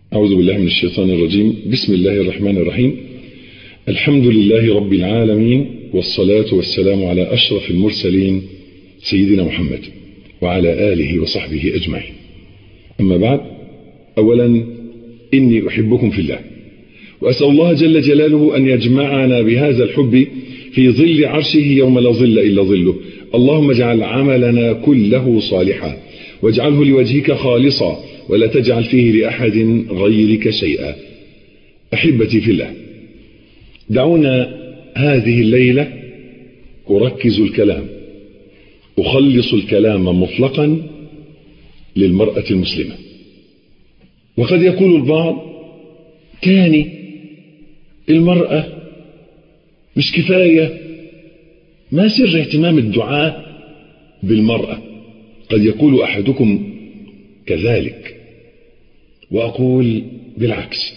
أعوذ بالله من الشيطان الرجيم بسم الله الرحمن الرحيم الحمد لله رب العالمين والصلاة والسلام على أشرف المرسلين سيدنا محمد وعلى آله وصحبه أجمعين أما بعد أولا إني أحبكم في الله وأسأل الله جل جلاله أن يجمعنا بهذا الحب في ظل عرشه يوم لا ظل إلا ظله اللهم اجعل عملنا كله صالحا واجعله لوجهك خالصا ولا تجعل فيه لأحد غيرك شيئا أحبتي في الله دعونا هذه الليلة أركز الكلام أخلص الكلام مطلقا للمرأة المسلمة وقد يقول البعض تاني المرأة مش كفاية ما سر اهتمام الدعاء بالمرأة قد يقول أحدكم كذلك وأقول بالعكس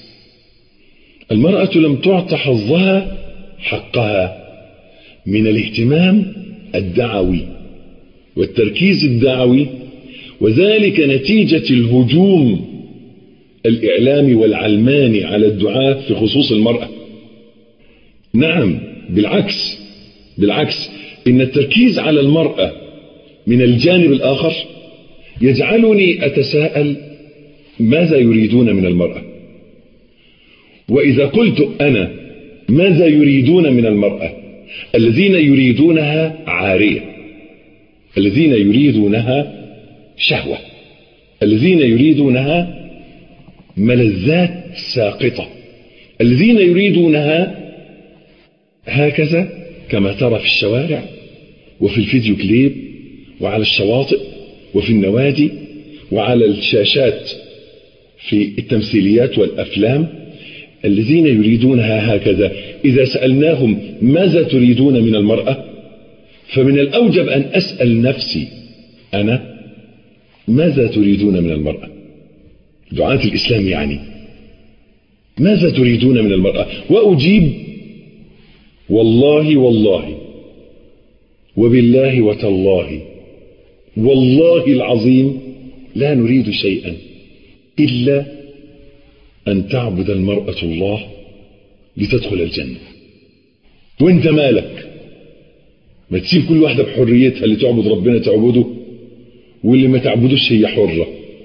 المرأة لم تعط حظها حقها من الاهتمام الدعوي والتركيز الدعوي وذلك نتيجة الهجوم الإعلامي والعلماني على الدعاء في خصوص المرأة نعم بالعكس بالعكس إن التركيز على المرأة من الجانب الآخر يجعلني أتساءل ماذا يريدون من المرأة وإذا قلت أنا ماذا يريدون من المرأة الذين يريدونها عارية الذين يريدونها شهوة الذين يريدونها ملذات ساقطة الذين يريدونها هكذا كما ترى في الشوارع وفي الفيديو كليب وعلى الشواطئ وفي النوادي وعلى الشاشات في التمثيليات والأفلام الذين يريدونها هكذا إذا سألناهم ماذا تريدون من المرأة فمن الأوجب أن أسأل نفسي أنا ماذا تريدون من المرأة دعاة الإسلام يعني ماذا تريدون من المرأة وأجيب والله والله وبالله وتالله والله العظيم لا نريد شيئا إلا أن تعبد المرأة الله لتدخل الجنة وانت مالك ما تسيب كل واحدة بحريتها اللي تعبد ربنا تعبده واللي ما تعبدوش هي حرة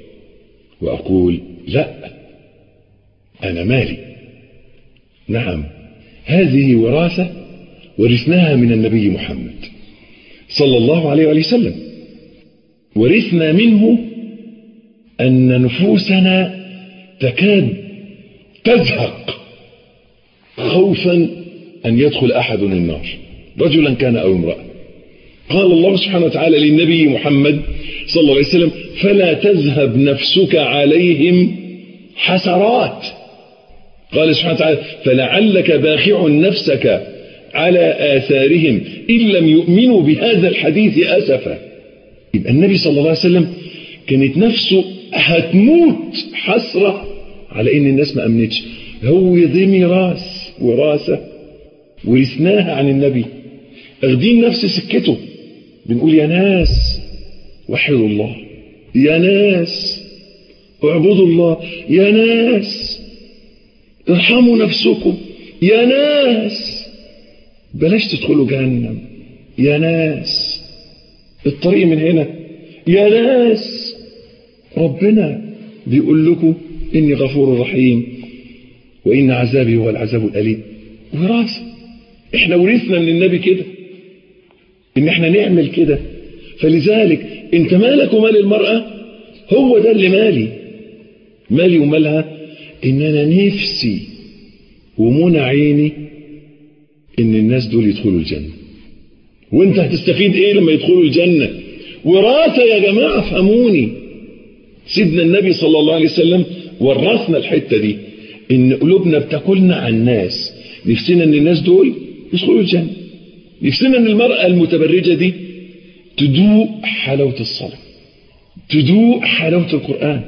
وأقول لا أنا مالي نعم هذه وراثة ورثناها من النبي محمد صلى الله عليه وآله وسلم ورثنا منه أن نفوسنا تكاد تزهق خوفا أن يدخل أحد النار رجلا كان أو امرأة قال الله سبحانه وتعالى للنبي محمد صلى الله عليه وسلم فلا تذهب نفسك عليهم حسرات قال سبحانه وتعالى فلعلك باخع نفسك على آثارهم إن لم يؤمنوا بهذا الحديث أسفا يبقى النبي صلى الله عليه وسلم كانت نفسه هتموت حسرة على ان الناس ما امنتش هو دي ميراث وراثة ورثناها عن النبي اخدين نفس سكته بنقول يا ناس وحدوا الله يا ناس اعبدوا الله يا ناس ارحموا نفسكم يا ناس بلاش تدخلوا جهنم يا ناس الطريق من هنا يا ناس ربنا بيقول لكم إني غفور رحيم وإن عذابي هو العذاب الأليم وراثة إحنا ورثنا من النبي كده إن إحنا نعمل كده فلذلك أنت مالك ومال المرأة هو ده اللي مالي مالي ومالها إن أنا نفسي ومنى عيني إن الناس دول يدخلوا الجنة وانت هتستفيد ايه لما يدخلوا الجنة وراثة يا جماعة فهموني سيدنا النبي صلى الله عليه وسلم ورثنا الحتة دي ان قلوبنا بتاكلنا عن الناس نفسنا ان الناس دول يدخلوا الجنة نفسنا ان المرأة المتبرجة دي تدوق حلاوة الصلاة تدوق حلاوة القرآن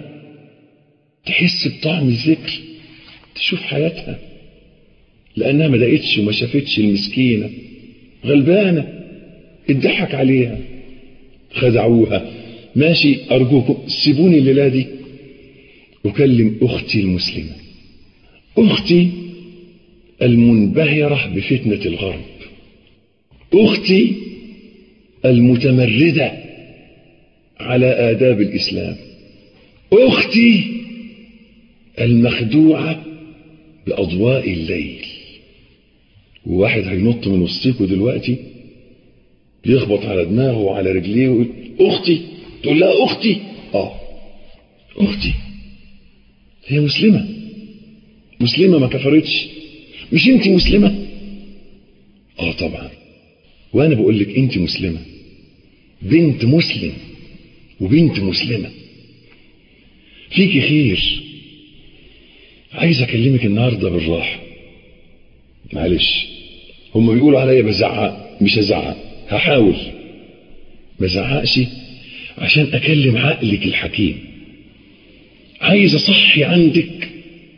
تحس بطعم الذكر تشوف حياتها لأنها ما دقتش وما شافتش المسكينة غلبانة اتضحك عليها خدعوها ماشي أرجوكم سيبوني الليلة دي أكلم أختي المسلمة أختي المنبهرة بفتنة الغرب أختي المتمردة على آداب الإسلام أختي المخدوعة بأضواء الليل وواحد هينط من وسطيكوا دلوقتي يخبط على دماغه وعلى رجليه ويقول أختي تقول لها أختي آه أختي هي مسلمة مسلمة ما كفرتش مش أنت مسلمة آه طبعا وأنا بقول لك أنت مسلمة بنت مسلم وبنت مسلمة فيكي خير عايز أكلمك النهاردة بالراحة معلش هم بيقولوا عليا بزعق مش هزعق هحاول ما زعقش عشان أكلم عقلك الحكيم عايز أصحي عندك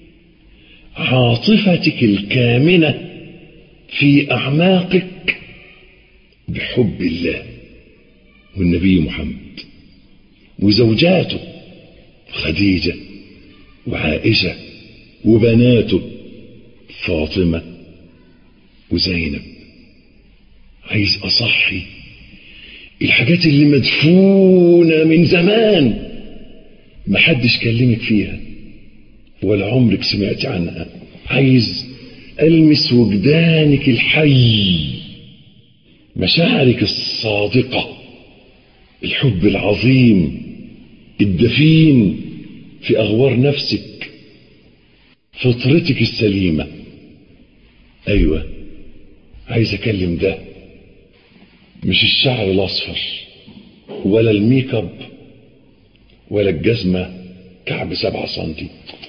عاطفتك الكامنة في أعماقك بحب الله والنبي محمد وزوجاته خديجة وعائشة وبناته فاطمة وزينب عايز أصحي الحاجات اللي مدفونة من زمان محدش كلمك فيها ولا عمرك سمعت عنها عايز ألمس وجدانك الحي مشاعرك الصادقة الحب العظيم الدفين في أغوار نفسك فطرتك السليمة أيوة عايز أكلم ده مش الشعر الأصفر ولا الميك اب ولا الجزمة كعب سبعة سنتي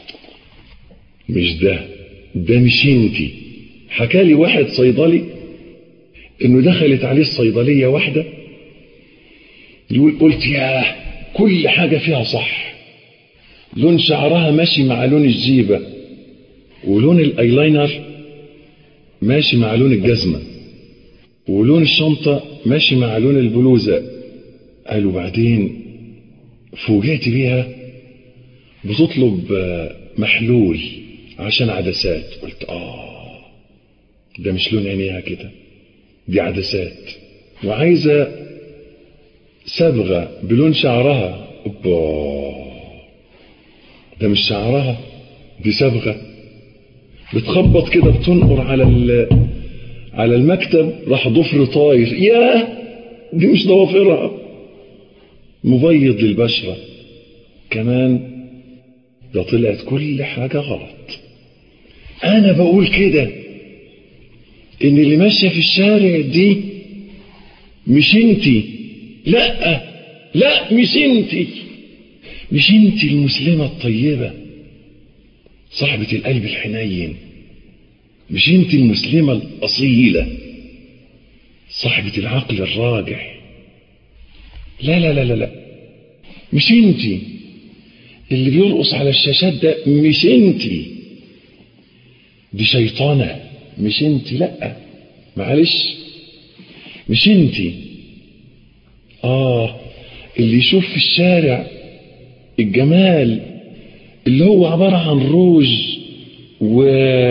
مش ده ده مش انتي حكالي واحد صيدلي انه دخلت عليه الصيدلية واحدة يقول قلت ياه كل حاجة فيها صح لون شعرها ماشي مع لون الجيبة ولون الايلاينر ماشي مع لون الجزمة ولون الشنطة ماشي مع لون البلوزة قالوا بعدين فوجئت بيها بتطلب محلول عشان عدسات قلت آه ده مش لون عينيها كده دي عدسات وعايزة صبغة بلون شعرها أوبا ده مش شعرها دي صبغة بتخبط كده بتنقر على على المكتب راح ضفر طاير ياه دي مش ضوافرها مبيض للبشرة كمان ده طلعت كل حاجة غلط أنا بقول كده إن اللي ماشية في الشارع دي مش انتي لا لا مش انتي مش انتي المسلمة الطيبة صاحبة القلب الحنين مش انتي المسلمة الأصيلة صاحبة العقل الراجح لا لا لا لا لا مش انتي اللي بيرقص على الشاشات ده مش انتي دي شيطانة مش انتي لا معلش مش انتي اه اللي يشوف في الشارع الجمال اللي هو عبارة عن روج و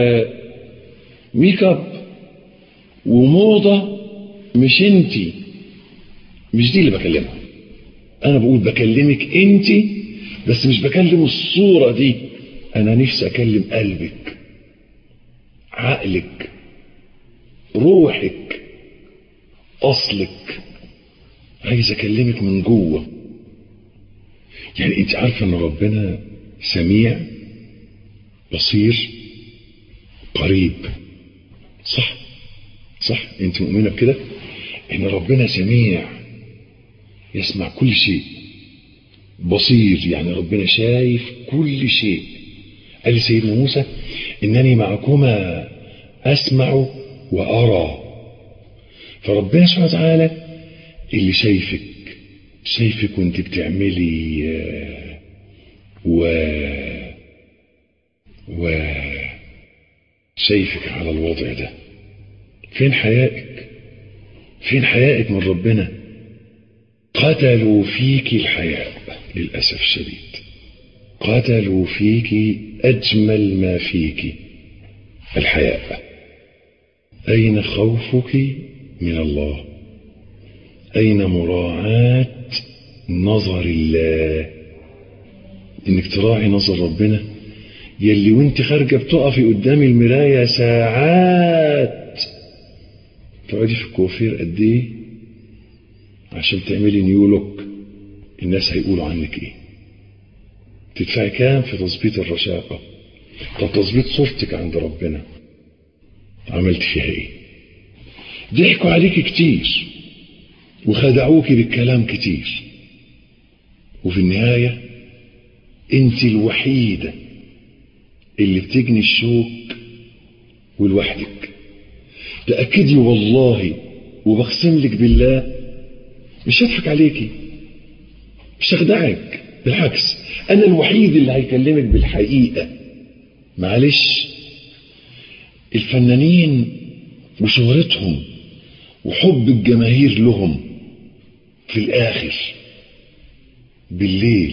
ميك اب وموضة مش انتي مش دي اللي بكلمها انا بقول بكلمك انتي بس مش بكلم الصورة دي انا نفسي اكلم قلبك عقلك روحك اصلك عايز اكلمك من جوه يعني انت عارفه ان ربنا سميع بصير قريب صح صح انت مؤمنه بكده ان ربنا سميع يسمع كل شيء بصير يعني ربنا شايف كل شيء قال لسيدنا موسى انني معكما اسمع وارى فربنا سبحانه وتعالى اللي شايفك شايفك وانت بتعملي و و شايفك على الوضع ده فين حيائك فين حيائك من ربنا قتلوا فيك الحياء للأسف الشديد قتلوا فيك أجمل ما فيك الحياء أين خوفك من الله أين مراعاة نظر الله إنك تراعي نظر ربنا يلي وانت خارجة بتقفي قدام المراية ساعات تقعدي في الكوافير قد ايه عشان تعملي نيو لوك الناس هيقولوا عنك ايه تدفعي كام في تظبيط الرشاقة طب تظبيط صورتك عند ربنا عملت فيها ايه ضحكوا عليك كتير وخدعوك بالكلام كتير وفي النهاية انت الوحيدة اللي بتجني الشوك ولوحدك تأكدي والله وبقسم لك بالله مش هضحك عليكي مش هخدعك بالعكس انا الوحيد اللي هيكلمك بالحقيقة معلش الفنانين وشهرتهم وحب الجماهير لهم في الاخر بالليل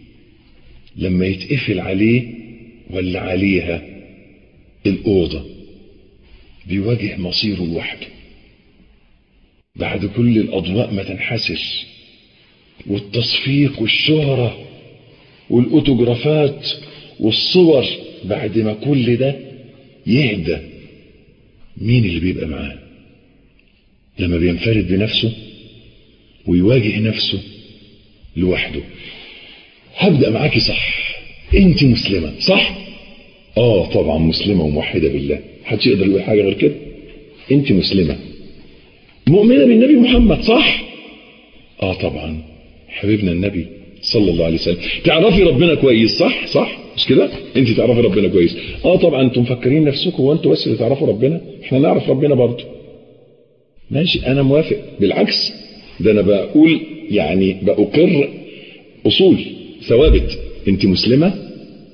لما يتقفل عليه ولا عليها الأوضة بيواجه مصيره لوحده بعد كل الأضواء ما تنحسر والتصفيق والشهرة والأوتوغرافات والصور بعد ما كل ده يهدى مين اللي بيبقى معاه لما بينفرد بنفسه ويواجه نفسه لوحده هبدأ معاكي صح انت مسلمة صح اه طبعا مسلمة وموحدة بالله محدش يقدر يقول حاجة غير كده انت مسلمة مؤمنة بالنبي محمد صح اه طبعا حبيبنا النبي صلى الله عليه وسلم تعرفي ربنا كويس صح صح مش كده انت تعرفي ربنا كويس اه طبعا انتم مفكرين نفسكم وانتوا بس اللي تعرفوا ربنا احنا نعرف ربنا برضه ماشي انا موافق بالعكس ده انا بقول يعني بأقر اصول ثوابت انت مسلمة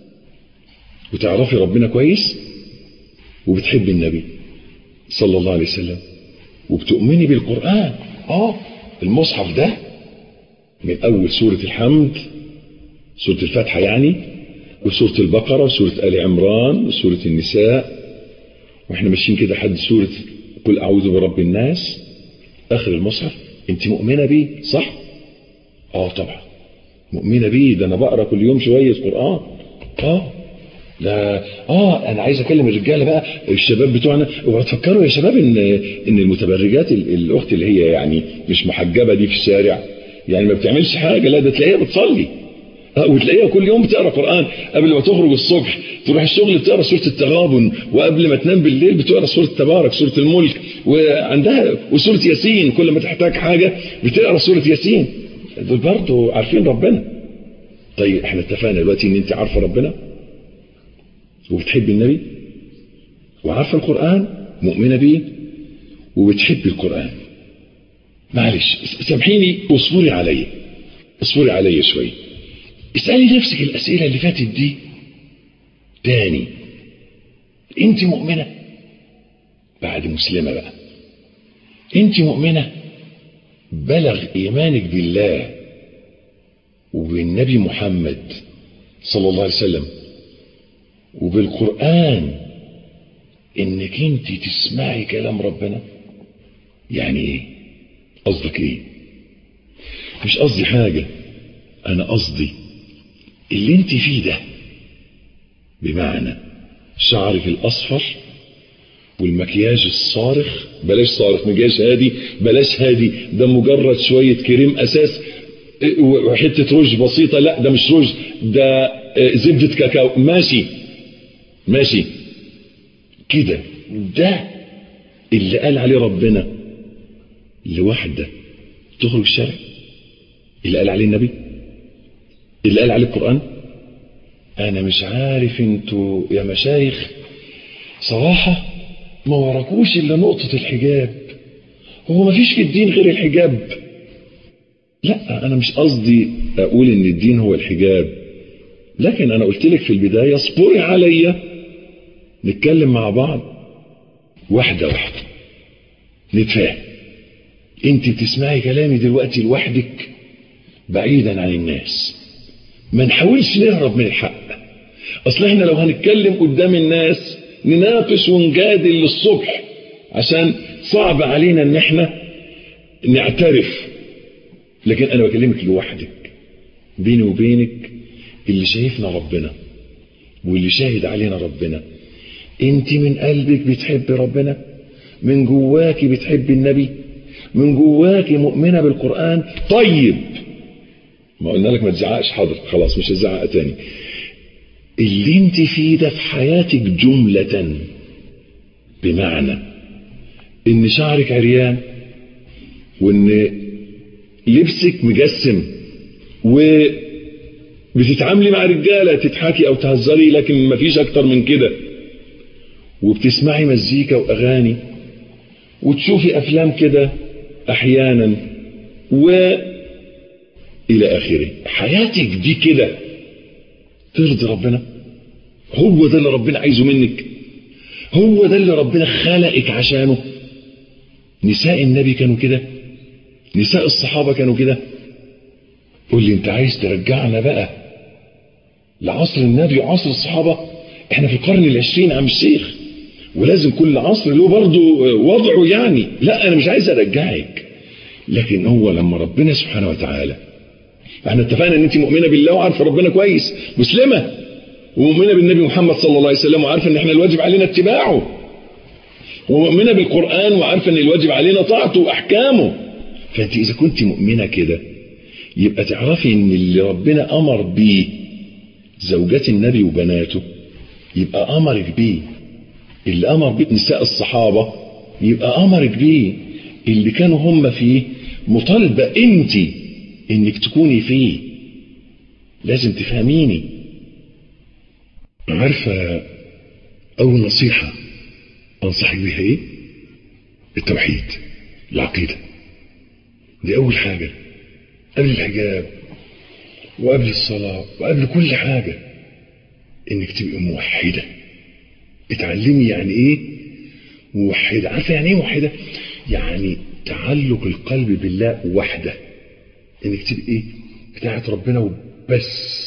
وتعرفي ربنا كويس وبتحبي النبي صلى الله عليه وسلم وبتؤمني بالقرآن اه المصحف ده من اول سورة الحمد سورة الفاتحة يعني وسورة البقرة وسورة آل عمران وسورة النساء واحنا ماشيين كده حد سورة قل اعوذ برب الناس اخر المصحف انت مؤمنة بيه صح اه طبعا مؤمنة بيه ده انا بقرا كل يوم شوية قرآن اه ده اه انا عايز اكلم الرجاله بقى الشباب بتوعنا وتفكروا يا شباب ان ان المتبرجات الاخت اللي هي يعني مش محجبه دي في الشارع يعني ما بتعملش حاجه لا ده تلاقيها بتصلي اه وتلاقيها كل يوم بتقرا قران قبل ما تخرج الصبح تروح الشغل بتقرا سوره التغابن وقبل ما تنام بالليل بتقرا سوره تبارك سوره الملك وعندها وسوره ياسين كل ما تحتاج حاجه بتقرا سوره ياسين دول برضه عارفين ربنا طيب احنا اتفقنا دلوقتي ان انت عارفه ربنا وبتحب النبي وعارفه القرآن مؤمنة بيه وبتحب القرآن معلش سامحيني واصبري عليا اصبري عليا شوية اسألي نفسك الأسئلة اللي فاتت دي تاني انت مؤمنة بعد مسلمة بقى انت مؤمنة بلغ ايمانك بالله وبالنبي محمد صلى الله عليه وسلم وبالقرآن انك انت تسمعي كلام ربنا يعني ايه قصدك ايه مش قصدي حاجة انا قصدي اللي انت فيه ده بمعنى شعرك الاصفر والمكياج الصارخ بلاش صارخ مكياج هادي بلاش هادي ده مجرد شوية كريم اساس وحتة روج بسيطة لا ده مش روج ده زبدة كاكاو ماشي ماشي كده ده اللي قال عليه ربنا لوحده تخرج الشارع اللي قال عليه النبي اللي قال عليه القرآن انا مش عارف انتوا يا مشايخ صراحة ما وراكوش الا نقطة الحجاب هو ما فيش في الدين غير الحجاب لا انا مش قصدي اقول ان الدين هو الحجاب لكن انا قلت لك في البداية اصبري عليا نتكلم مع بعض واحدة واحدة نتفاهم انت بتسمعي كلامي دلوقتي لوحدك بعيدا عن الناس ما نحاولش نهرب من الحق اصل احنا لو هنتكلم قدام الناس نناقش ونجادل للصبح عشان صعب علينا ان احنا نعترف لكن انا بكلمك لوحدك بيني وبينك اللي شايفنا ربنا واللي شاهد علينا ربنا انت من قلبك بتحب ربنا من جواكي بتحب النبي من جواكي مؤمنة بالقرآن طيب ما قلنا لك ما تزعقش حاضر خلاص مش هزعق تاني اللي انت فيه ده في حياتك جملة بمعنى ان شعرك عريان وان لبسك مجسم وبتتعاملي مع رجالة تضحكي او تهزري لكن مفيش اكتر من كده وبتسمعي مزيكا واغاني وتشوفي افلام كده احيانا و الى اخره حياتك دي كده ترضي ربنا هو ده اللي ربنا عايزه منك هو ده اللي ربنا خلقك عشانه نساء النبي كانوا كده نساء الصحابة كانوا كده قول لي انت عايز ترجعنا بقى لعصر النبي وعصر الصحابة احنا في القرن العشرين عم الشيخ ولازم كل عصر له برضه وضعه يعني لا انا مش عايز ارجعك لكن هو لما ربنا سبحانه وتعالى احنا اتفقنا ان انت مؤمنه بالله وعارفه ربنا كويس مسلمه ومؤمنه بالنبي محمد صلى الله عليه وسلم وعارفه ان احنا الواجب علينا اتباعه ومؤمنه بالقران وعارفه ان الواجب علينا طاعته واحكامه فانت اذا كنت مؤمنه كده يبقى تعرفي ان اللي ربنا امر بيه زوجات النبي وبناته يبقى امرك بيه اللي امر بيه نساء الصحابه يبقى امرك بيه اللي كانوا هم فيه مطالبه انت انك تكوني فيه لازم تفهميني عارفه اول نصيحه انصحك بيها ايه التوحيد العقيده دي اول حاجه قبل الحجاب وقبل الصلاه وقبل كل حاجه انك تبقي موحده اتعلمي يعني ايه موحده عارفه يعني ايه موحده يعني تعلق القلب بالله وحده انك تبقي ايه بتاعت ربنا وبس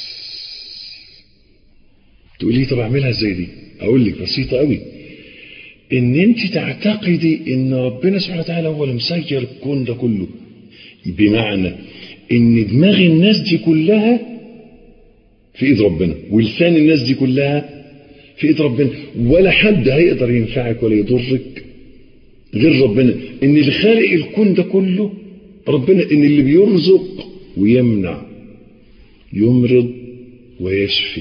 تقولي طب اعملها ازاي دي اقول لك بسيطه قوي ان انت تعتقدي ان ربنا سبحانه وتعالى هو اللي مسير الكون ده كله بمعنى ان دماغ الناس دي كلها في ايد ربنا ولسان الناس دي كلها في ايد ربنا ولا حد هيقدر ينفعك ولا يضرك غير ربنا ان اللي خالق الكون ده كله ربنا ان اللي بيرزق ويمنع يمرض ويشفي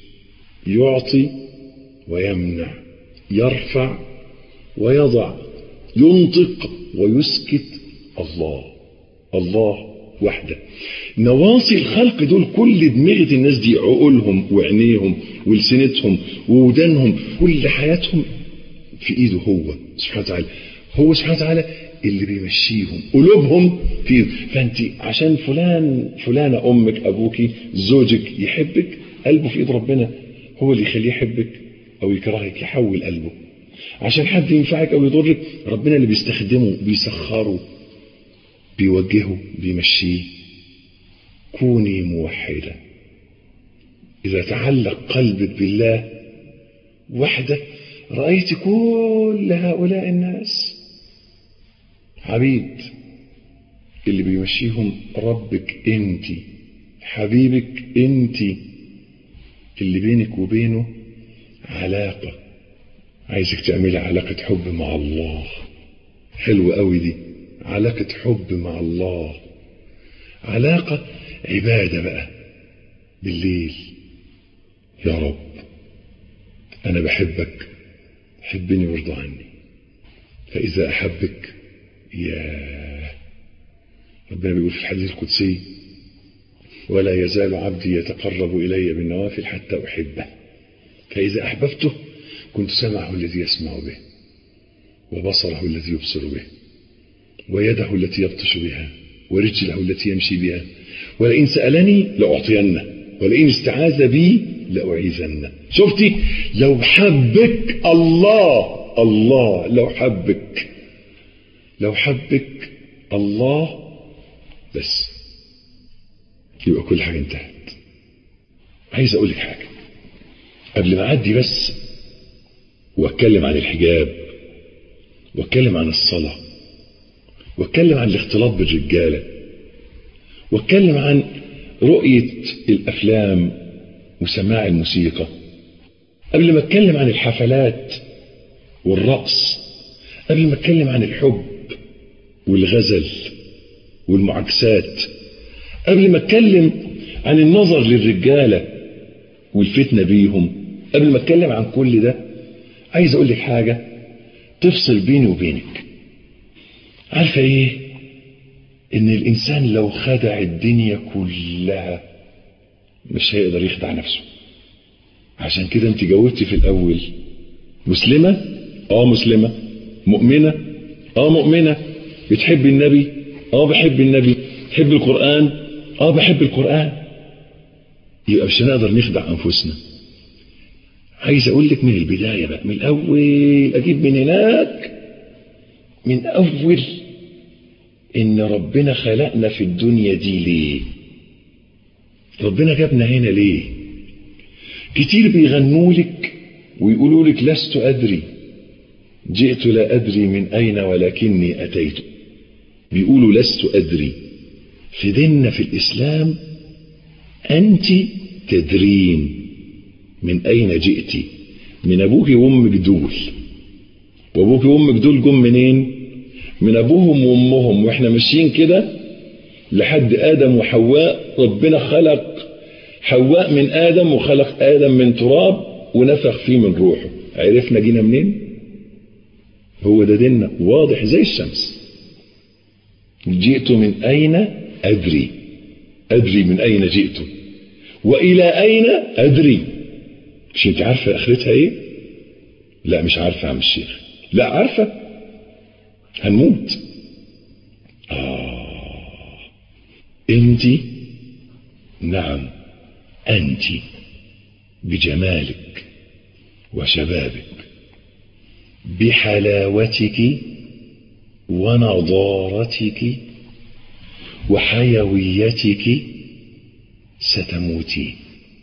يعطي ويمنع يرفع ويضع ينطق ويسكت الله الله وحده نواصي الخلق دول كل دماغة الناس دي عقولهم وعينيهم ولسنتهم وودانهم كل حياتهم في ايده هو سبحانه وتعالى هو سبحانه وتعالى اللي بيمشيهم قلوبهم في ايده فانت عشان فلان فلانة امك ابوك زوجك يحبك قلبه في ايد ربنا هو اللي يخليه يحبك او يكرهك يحول قلبه عشان حد ينفعك او يضرك ربنا اللي بيستخدمه بيسخره بيوجهه بيمشيه كوني موحدة إذا تعلق قلبك بالله وحده رأيت كل هؤلاء الناس عبيد اللي بيمشيهم ربك انت حبيبك انت اللي بينك وبينه علاقة عايزك تعملي علاقة حب مع الله حلوة قوي دي علاقة حب مع الله علاقة عبادة بقى بالليل يا رب أنا بحبك حبني وارضى عني فإذا أحبك يا ربنا بيقول في الحديث القدسي ولا يزال عبدي يتقرب إلي بالنوافل حتى أحبه فإذا أحببته كنت سمعه الذي يسمع به وبصره الذي يبصر به ويده التي يبطش بها ورجله التي يمشي بها ولئن سألني لأعطينه ولئن استعاذ بي لأعيذنه شفتي لو حبك الله الله لو حبك لو حبك الله بس يبقى كل حاجة انتهت عايز اقول لك حاجة قبل ما اعدي بس واتكلم عن الحجاب واتكلم عن الصلاة واتكلم عن الاختلاط بالرجالة واتكلم عن رؤية الافلام وسماع الموسيقى قبل ما اتكلم عن الحفلات والرقص قبل ما اتكلم عن الحب والغزل والمعاكسات قبل ما اتكلم عن النظر للرجالة والفتنة بيهم قبل ما اتكلم عن كل ده عايز اقول لك حاجة تفصل بيني وبينك عارفة ايه ان الانسان لو خدع الدنيا كلها مش هيقدر يخدع نفسه عشان كده انت جاوبتي في الاول مسلمة اه مسلمة مؤمنة اه مؤمنة بتحب النبي اه بحب النبي تحب القرآن اه بحب القرآن يبقى مش هنقدر نخدع انفسنا عايز اقول لك من البداية بقى من الاول اجيب من هناك من اول ان ربنا خلقنا في الدنيا دي ليه ربنا جابنا هنا ليه كتير بيغنوا لك ويقولوا لك لست ادري جئت لا ادري من اين ولكني اتيت بيقولوا لست ادري في ديننا في الاسلام انت تدرين من اين جئت من ابوك وامك دول وابوك وامك دول جم منين من ابوهم وامهم واحنا ماشيين كده لحد ادم وحواء ربنا خلق حواء من ادم وخلق ادم من تراب ونفخ فيه من روحه عرفنا جينا منين هو ده ديننا واضح زي الشمس جئت من اين ادري ادري من اين جئت والى اين ادري مش انت عارفه اخرتها ايه لا مش عارفه يا عم الشيخ لا عارفه هنموت آه انت نعم انت بجمالك وشبابك بحلاوتك ونضارتك وحيويتك ستموتي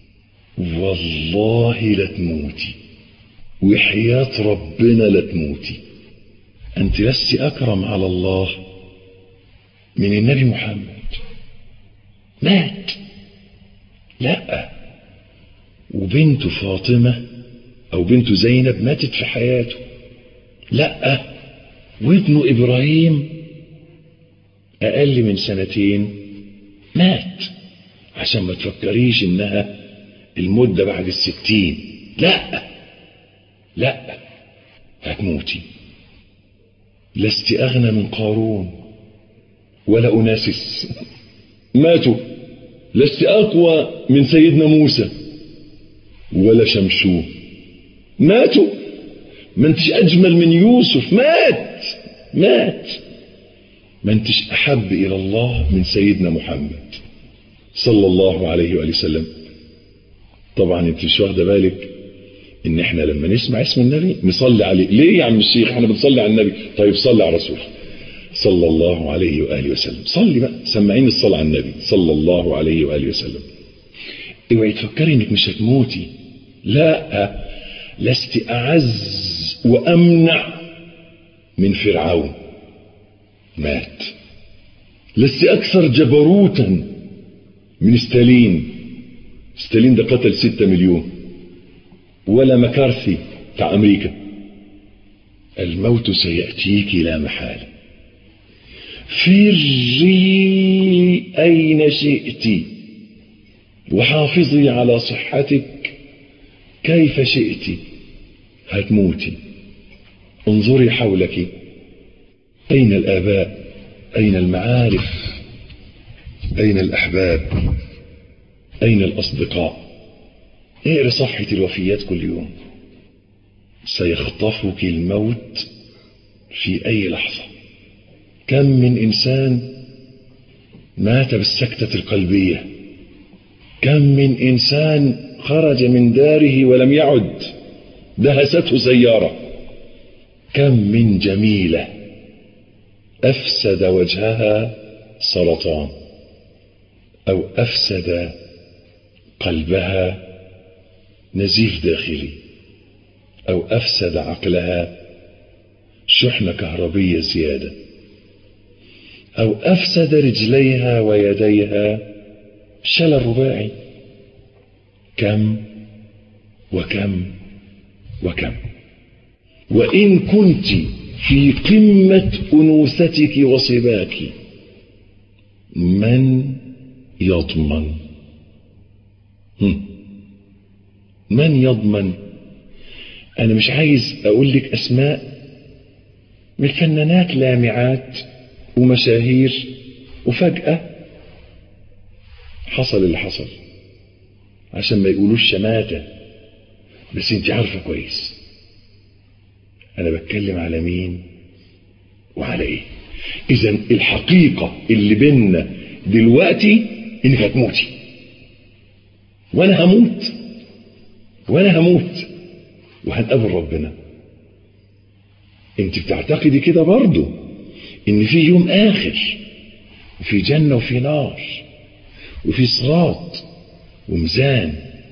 والله لتموتي وحياة ربنا لتموتي أنت لست أكرم على الله من النبي محمد مات لا وبنته فاطمة أو بنته زينب ماتت في حياته لا وابنه إبراهيم أقل من سنتين مات عشان ما تفكريش إنها المدة بعد الستين لا لا هتموتي لست أغنى من قارون ولا أناسس ماتوا لست أقوى من سيدنا موسى ولا شمشون ماتوا ما انتش أجمل من يوسف مات مات ما انتش أحب إلى الله من سيدنا محمد صلى الله عليه وآله وسلم طبعا انت مش واخده بالك ان احنا لما نسمع اسم النبي نصلي عليه ليه يا عم الشيخ احنا بنصلي على النبي طيب صلي على الرسول صلى الله عليه وآله وسلم صلي بقى سمعين الصلاة على النبي صلى الله عليه وآله وسلم اوعي تفكري انك مش هتموتي لا لست أعز وأمنع من فرعون مات لست أكثر جبروتا من ستالين ستالين ده قتل ستة مليون ولا مكارثي بتاع أمريكا الموت سيأتيك لا محالة فري أين شئت وحافظي على صحتك كيف شئت هتموتي انظري حولك أين الآباء أين المعارف أين الأحباب أين الأصدقاء اقري صفحة الوفيات كل يوم سيخطفك الموت في أي لحظة كم من إنسان مات بالسكتة القلبية كم من إنسان خرج من داره ولم يعد دهسته سيارة كم من جميلة أفسد وجهها سرطان أو أفسد قلبها نزيف داخلي أو أفسد عقلها شحنة كهربية زيادة أو أفسد رجليها ويديها شلل رباعي كم وكم وكم وإن كنت في قمة أنوثتك وصباك من يضمن من يضمن أنا مش عايز أقول لك أسماء من فنانات لامعات ومشاهير وفجأة حصل اللي حصل عشان ما يقولوش شماتة بس انت عارفة كويس انا بتكلم على مين وعلى ايه اذا الحقيقة اللي بيننا دلوقتي انك هتموتي وانا هموت وانا هموت وهنقابل ربنا انت بتعتقدي كده برضو ان في يوم اخر وفي جنة وفي نار وفي صراط وميزان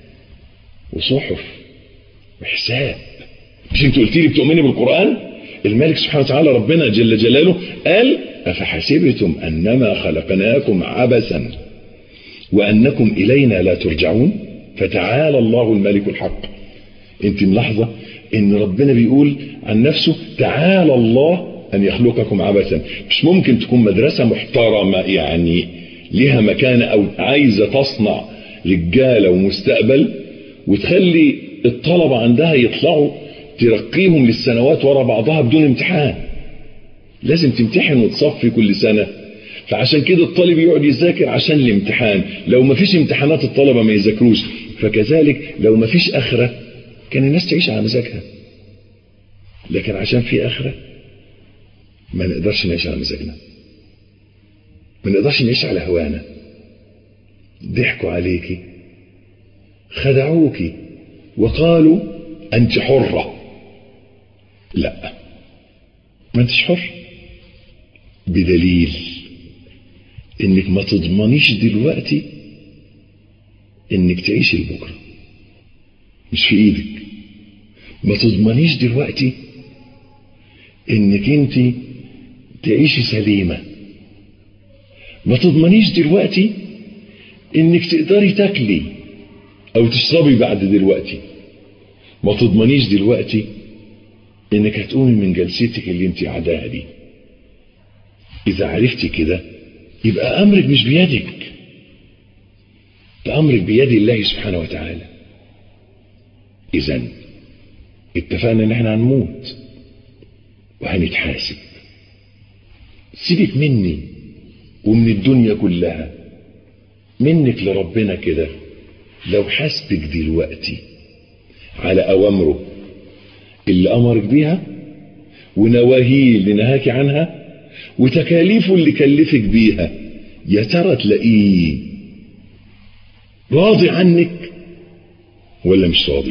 وصحف وحساب مش انت قلت لي بتؤمني بالقرآن الملك سبحانه وتعالى ربنا جل جلاله قال أفحسبتم أنما خلقناكم عبثا وأنكم إلينا لا ترجعون فتعالى الله الملك الحق انت ملاحظة ان ربنا بيقول عن نفسه تعالى الله أن يخلقكم عبثا مش ممكن تكون مدرسة محترمة يعني لها مكانة أو عايزة تصنع رجالة ومستقبل وتخلي الطلبة عندها يطلعوا ترقيهم للسنوات ورا بعضها بدون امتحان لازم تمتحن وتصفي كل سنة فعشان كده الطالب يقعد يذاكر عشان الامتحان لو ما فيش امتحانات الطلبة ما يذاكروش فكذلك لو ما فيش آخرة كان الناس تعيش على مزاجها لكن عشان في آخرة ما نقدرش نعيش على مزاجنا ما نقدرش نعيش على هوانا ضحكوا عليكي خدعوكي وقالوا أنت حرة لا ما انتش حر بدليل انك ما تضمنيش دلوقتي انك تعيشي لبكره مش في ايدك ما تضمنيش دلوقتي انك انت تعيشي سليمة ما تضمنيش دلوقتي انك تقدري تاكلي او تشربي بعد دلوقتي ما تضمنيش دلوقتي انك هتقومي من جلستك اللي انت قاعداها دي اذا عرفتي كده يبقى امرك مش بيدك ده امرك بيد الله سبحانه وتعالى اذا اتفقنا ان احنا هنموت وهنتحاسب سيبك مني ومن الدنيا كلها منك لربنا كده لو حاسبك دلوقتي على أوامره اللي أمرك بيها ونواهيه اللي نهاك عنها وتكاليفه اللي كلفك بيها يا ترى تلاقيه راضي عنك ولا مش راضي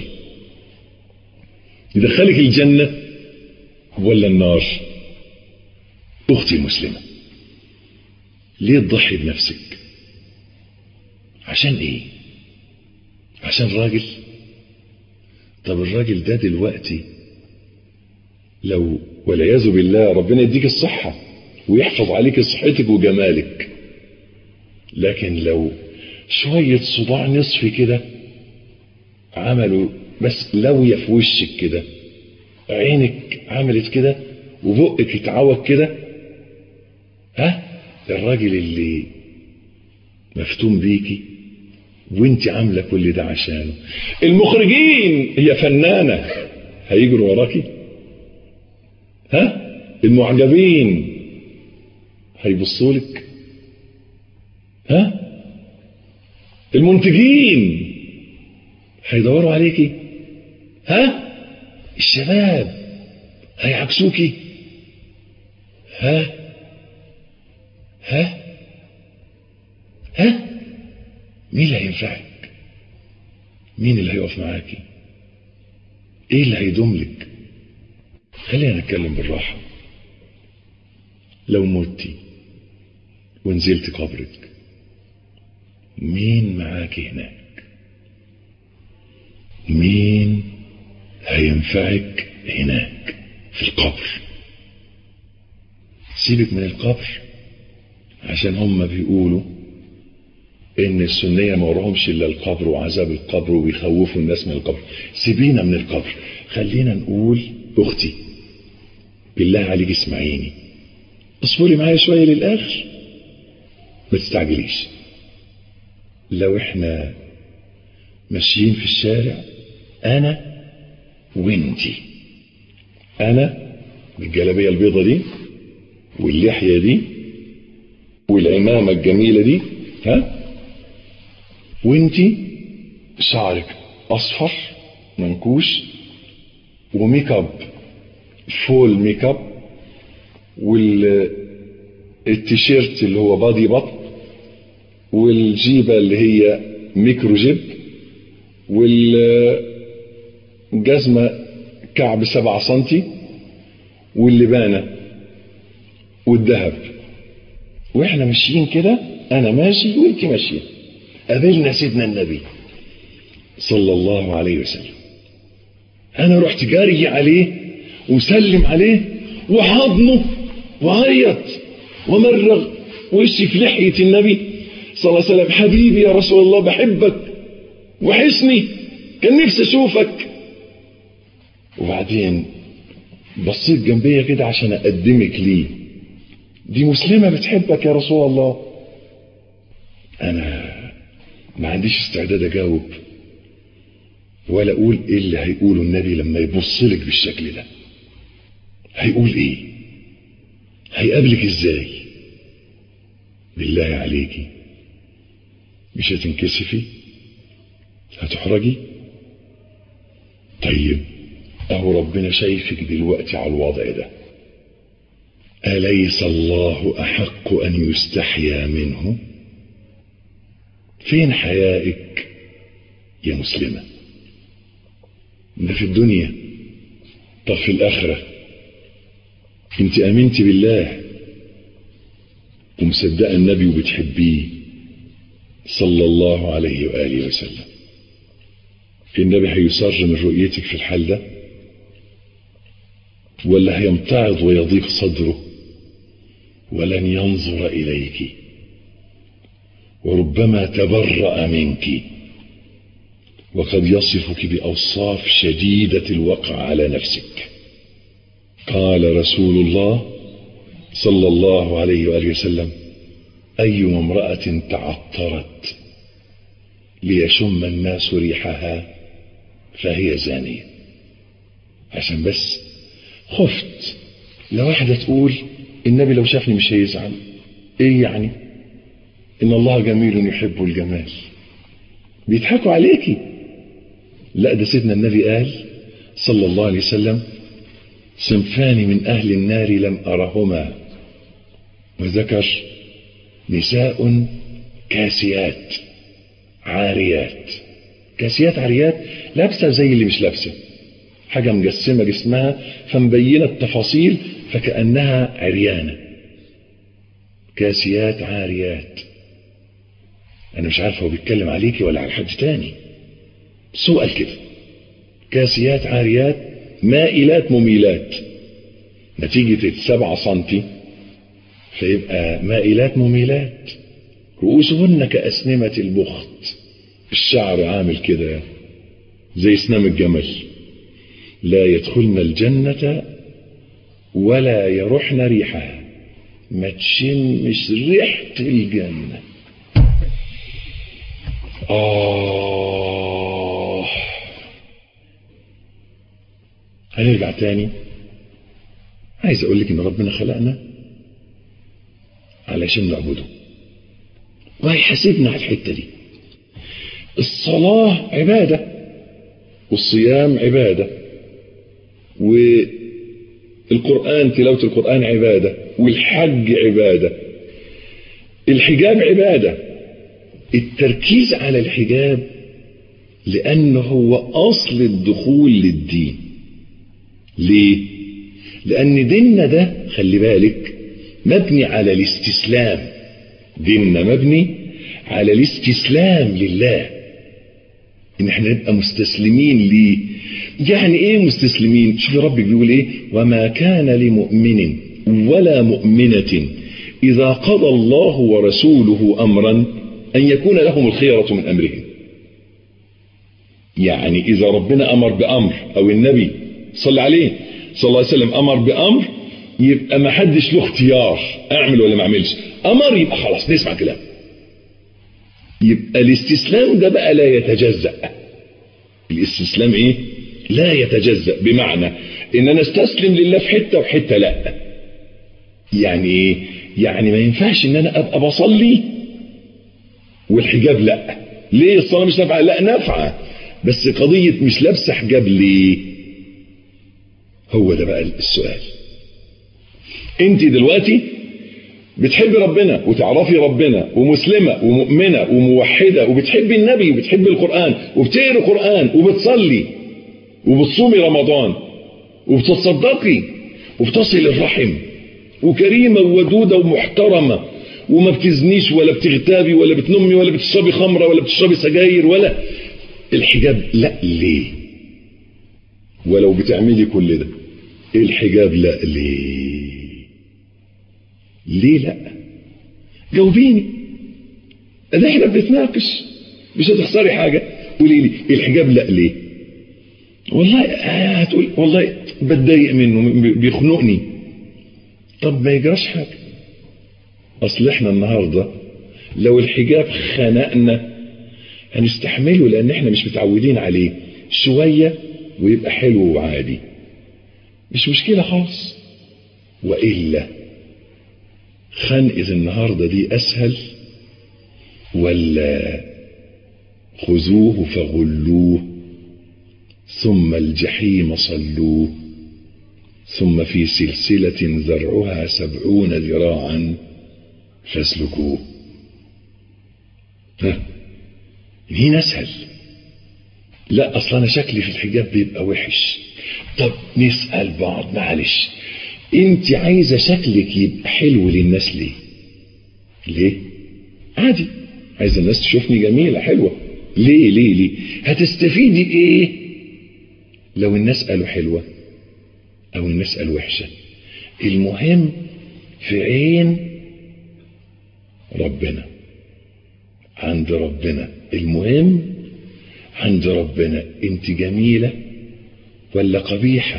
يدخلك الجنة ولا النار أختي المسلمة ليه تضحي بنفسك عشان ايه عشان راجل طب الراجل ده دلوقتي لو والعياذ بالله ربنا يديك الصحة ويحفظ عليك صحتك وجمالك لكن لو شوية صداع نصفي كده عملوا بس لوية في وشك كده عينك عملت كده وبقك اتعوج كده ها الراجل اللي مفتون بيكي وانت عامله كل ده عشانه المخرجين هي فنانه هيجروا وراكي ها المعجبين هيبصوا لك ها المنتجين هيدوروا عليكي ها الشباب هيعكسوكي ها ها ها مين اللي هينفعك مين اللي هيقف معاكي ايه اللي هيدوم لك خلينا نتكلم بالراحة لو متي ونزلت قبرك مين معاكي هناك مين هينفعك هناك في القبر سيبك من القبر عشان هم بيقولوا ان السنية ما وراهمش الا القبر وعذاب القبر وبيخوفوا الناس من القبر سيبينا من القبر خلينا نقول اختي بالله عليك اسمعيني اصبري معايا شوية للاخر ما تستعجليش لو احنا ماشيين في الشارع انا وانتي انا بالجلابيه البيضه دي واللحيه دي والعمامه الجميله دي ها وانتي شعرك اصفر منكوش وميك اب فول ميك اب والتيشيرت اللي هو بادي بط والجيبه اللي هي ميكرو جيب والجزمه كعب سبعة سنتي واللبانه والذهب واحنا ماشيين كده انا ماشي وانت ماشيه قابلنا سيدنا النبي صلى الله عليه وسلم انا رحت جاري عليه وسلم عليه وحضنه وعيط ومرغ وشي في لحية النبي صلى الله عليه وسلم حبيبي يا رسول الله بحبك وحسني كان نفسي اشوفك وبعدين بصيت جنبيا كده عشان اقدمك ليه دي مسلمة بتحبك يا رسول الله انا ما عنديش استعداد اجاوب ولا اقول ايه اللي هيقوله النبي لما يبص لك بالشكل ده هيقول ايه هيقابلك ازاي بالله عليكي مش هتنكسفي هتحرجي طيب اهو ربنا شايفك دلوقتي على الوضع ده اليس الله احق ان يستحيا منه فين حيائك يا مسلمه ده في الدنيا طب في الاخره انت امنت بالله ومصدقه النبي وبتحبيه صلى الله عليه واله وسلم النبي هيسر من رؤيتك في الحال ده ولا هيمتعض ويضيق صدره ولن ينظر اليك وربما تبرأ منك وقد يصفك بأوصاف شديدة الوقع على نفسك قال رسول الله صلى الله عليه وآله وسلم أي امرأة تعطرت ليشم الناس ريحها فهي زانية عشان بس خفت لو واحدة تقول النبي لو شافني مش هيزعل ايه يعني ان الله جميل يحب الجمال بيضحكوا عليكي لا ده سيدنا النبي قال صلى الله عليه وسلم صنفان من أهل النار لم أرهما وذكر نساء كاسيات عاريات كاسيات عاريات لابسة زي اللي مش لابسة حاجة مجسمة جسمها فمبينة التفاصيل فكأنها عريانة كاسيات عاريات أنا مش عارف هو بيتكلم عليكي ولا على حد تاني سؤال كده كاسيات عاريات مائلات مميلات نتيجة السبعة سنتي فيبقى مائلات مميلات رؤوسهن كأسنمة البخت الشعر عامل كده زي سنام الجمل لا يدخلن الجنة ولا يروحن ريحها ما تشمش ريحة الجنة آه هنرجع تاني عايز اقول لك ان ربنا خلقنا علشان نعبده وهيحاسبنا على الحته دي الصلاه عباده والصيام عباده والقران تلاوه القران عباده والحج عباده الحجاب عباده التركيز على الحجاب لانه هو اصل الدخول للدين ليه لان ديننا ده خلي بالك مبني على الاستسلام ديننا مبني على الاستسلام لله ان احنا نبقى مستسلمين ليه يعني ايه مستسلمين شوف ربك بيقول ايه وما كان لمؤمن ولا مؤمنة اذا قضى الله ورسوله امرا ان يكون لهم الخيرة من امرهم يعني اذا ربنا امر بامر او النبي صلى عليه صلى الله عليه وسلم امر بامر يبقى ما حدش له اختيار اعمل ولا ما اعملش امر يبقى خلاص نسمع كلام يبقى الاستسلام ده بقى لا يتجزأ الاستسلام ايه لا يتجزأ بمعنى ان انا استسلم لله في حتة وفي حتة لا يعني ايه يعني ما ينفعش ان انا ابقى بصلي والحجاب لا ليه الصلاة مش نافعة لا نافعة بس قضية مش لابسة حجاب ليه هو ده بقى السؤال انت دلوقتي بتحبي ربنا وتعرفي ربنا ومسلمة ومؤمنة وموحدة وبتحبي النبي وبتحبي القرآن وبتقري القرآن وبتصلي وبتصومي رمضان وبتصدقي وبتصل الرحم وكريمة وودودة ومحترمة وما بتزنيش ولا بتغتابي ولا بتنمي ولا بتشربي خمرة ولا بتشربي سجاير ولا الحجاب لا ليه ولو بتعملي كل ده الحجاب لا ليه ليه لا جاوبيني ده احنا بنتناقش مش هتخسري حاجة قولي لي الحجاب لا ليه والله هتقول والله بتضايق منه بيخنقني طب ما يجراش حاجة اصل احنا النهاردة لو الحجاب خنقنا هنستحمله لان احنا مش متعودين عليه شوية ويبقى حلو وعادي مش مشكلة خالص وإلا خنقة النهاردة دي أسهل ولا خذوه فغلوه ثم الجحيم صلوه ثم في سلسلة ذرعها سبعون ذراعا فاسلكوه ها مين أسهل لا أصلا أنا شكلي في الحجاب بيبقى وحش طب نسأل بعض معلش انت عايزة شكلك يبقى حلو للناس ليه ليه عادي عايزة الناس تشوفني جميلة حلوة ليه ليه ليه هتستفيدي ايه لو الناس قالوا حلوة او الناس قالوا وحشة المهم في عين ربنا عند ربنا المهم عند ربنا انت جميلة ولا قبيحة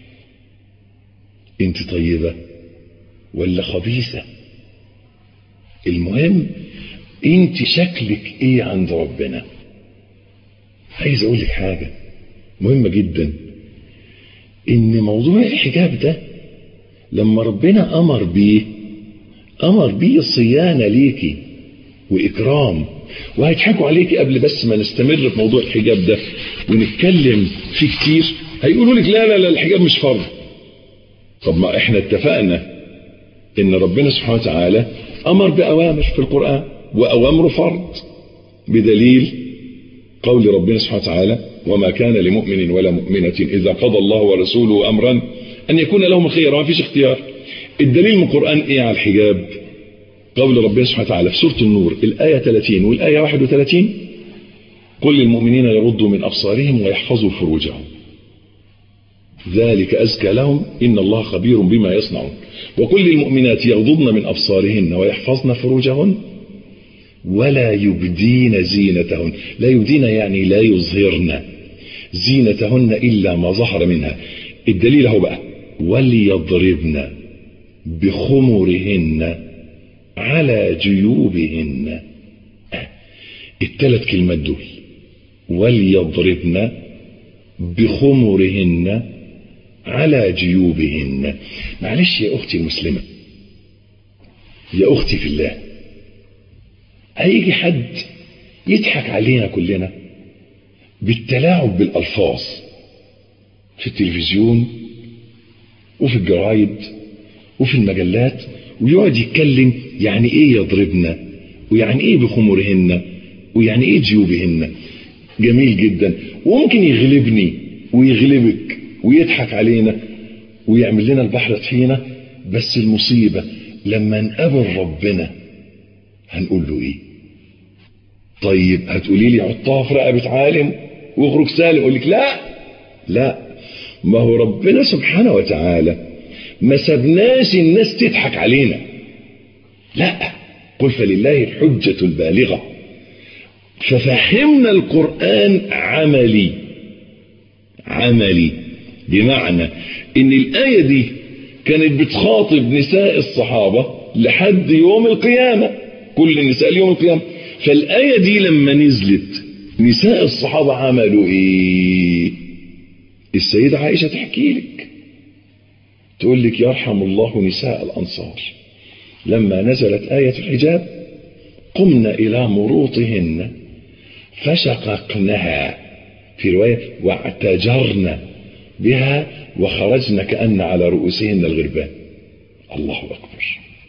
انت طيبة ولا خبيثة المهم انت شكلك ايه عند ربنا عايز اقول لك حاجة مهمة جدا ان موضوع الحجاب ده لما ربنا امر بيه امر بيه صيانة ليكي واكرام وهيضحكوا عليكي قبل بس ما نستمر في موضوع الحجاب ده ونتكلم فيه كتير هيقولوا لك لا لا لا الحجاب مش فرض طب ما احنا اتفقنا ان ربنا سبحانه وتعالى امر باوامر في القرآن واوامره فرض بدليل قول ربنا سبحانه وتعالى وما كان لمؤمن ولا مؤمنة اذا قضى الله ورسوله امرا ان يكون لهم الخير ما فيش اختيار الدليل من القرآن ايه على الحجاب قول ربنا سبحانه وتعالى في سورة النور الآية 30 والآية 31 قل للمؤمنين يغضوا من أبصارهم ويحفظوا فروجهم ذلك أزكى لهم إن الله خبير بما يصنعون وقل للمؤمنات يغضضن من أبصارهن ويحفظن فروجهن ولا يبدين زينتهن لا يبدين يعني لا يظهرن زينتهن إلا ما ظهر منها الدليل هو بقى وليضربن بخمرهن على جيوبهن الثلاث كلمات دول وليضربن بخمرهن على جيوبهن معلش يا أختي المسلمة يا أختي في الله هيجي حد يضحك علينا كلنا بالتلاعب بالألفاظ في التلفزيون وفي الجرايد وفي المجلات ويقعد يتكلم يعني ايه يضربنا ويعني ايه بخمرهن ويعني ايه جيوبهن جميل جدا وممكن يغلبني ويغلبك ويضحك علينا ويعمل لنا البحر طحينة بس المصيبة لما نقابل ربنا هنقول له ايه طيب هتقولي لي حطها في رقبة عالم واخرج سالم اقول لك لا لا ما هو ربنا سبحانه وتعالى ما سبناش الناس تضحك علينا لا قل فلله الحجة البالغة ففهمنا القرآن عملي عملي بمعنى ان الآية دي كانت بتخاطب نساء الصحابة لحد يوم القيامة كل النساء يوم القيامة فالآية دي لما نزلت نساء الصحابة عملوا ايه السيدة عائشة تحكي لك تقول لك يرحم الله نساء الأنصار لما نزلت آية الحجاب قمنا إلى مروطهن فشققنها في رواية واعتجرن بها وخرجن كأن على رؤوسهن الغربان الله أكبر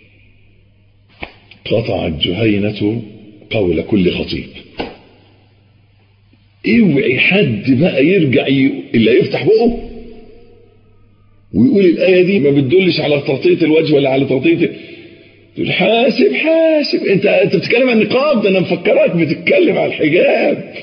قطعت جهينة قول كل خطيب اوعي حد بقى يرجع ي... اللي يفتح بقه ويقول الآية دي ما بتدلش على تغطية الوجه ولا على تغطية تقول حاسب حاسب انت انت بتتكلم عن النقاب ده انا مفكرك بتتكلم عن الحجاب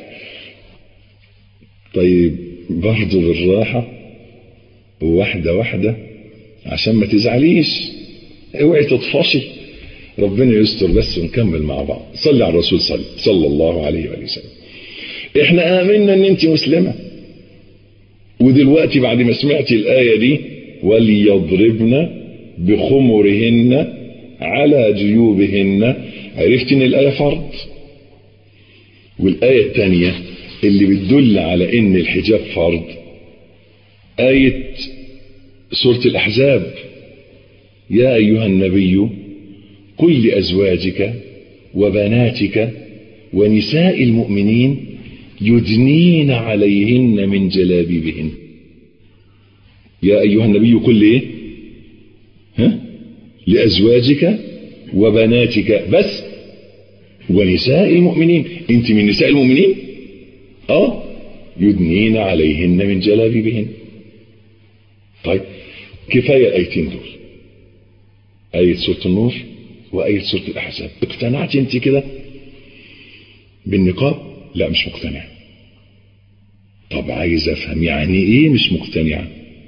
طيب برضه بالراحة واحدة واحدة عشان ما تزعليش اوعي تطفشي ربنا يستر بس ونكمل مع بعض صلي على الرسول صلي صلى الله عليه وآله وسلم احنا امنا ان انت مسلمة ودلوقتي بعد ما سمعتي الآية دي وليضربن بخمرهن على جيوبهن عرفت ان الآية فرض والآية الثانية اللي بتدل على ان الحجاب فرض آية سورة الأحزاب يا أيها النبي قل لأزواجك وبناتك ونساء المؤمنين يدنين عليهن من جلابيبهن يا أيها النبي قل إيه ها لأزواجك وبناتك بس ونساء المؤمنين انت من نساء المؤمنين اه يدنين عليهن من جلابيبهن طيب كفاية الآيتين دول آية سورة النور وآية سورة الأحزاب اقتنعت انت كده بالنقاب لا مش مقتنع طب عايز افهم يعني ايه مش مقتنعة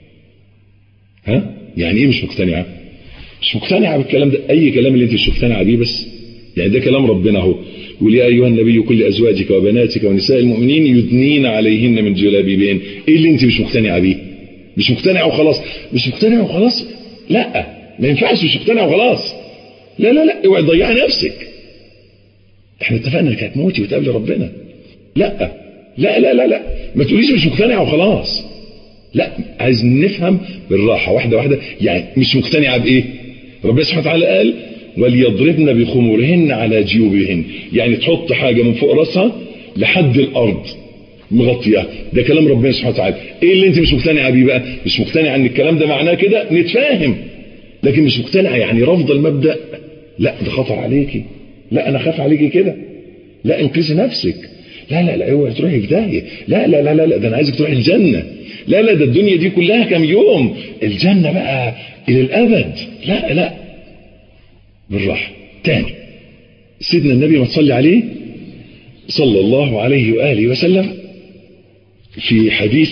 ها يعني ايه مش مقتنعة مش مقتنعة بالكلام ده اي كلام اللي انت مش مقتنعة بيه بس يعني ده كلام ربنا اهو يقول يا ايها النبي كل ازواجك وبناتك ونساء المؤمنين يدنين عليهن من جلابيبهن ايه اللي انت مش مقتنعة بيه مش مقتنع وخلاص مش مقتنع وخلاص لا ما ينفعش مش مقتنع وخلاص لا لا لا اوعي تضيعي نفسك احنا اتفقنا انك هتموتي وتقابلي ربنا لا لا لا لا لا ما تقوليش مش مقتنع وخلاص لا عايز نفهم بالراحه واحده واحده يعني مش مقتنعه بايه ربنا سبحانه وتعالى قال وليضربن بخمورهن على جيوبهن يعني تحط حاجه من فوق راسها لحد الارض مغطياه ده كلام ربنا سبحانه وتعالى ايه اللي انت مش مقتنعه بيه بقى مش مقتنعه ان الكلام ده معناه كده نتفاهم لكن مش مقتنعه يعني رافضه المبدا لا ده خطر عليكي لا انا خاف عليكي كده لا انقذي نفسك لا لا لا اوعي تروحي في داهيه لا لا لا لا لا ده انا عايزك تروحي الجنه لا لا ده الدنيا دي كلها كام يوم الجنه بقى الى الابد لا لا بالراحه تاني سيدنا النبي ما تصلي عليه صلى الله عليه واله وسلم في حديث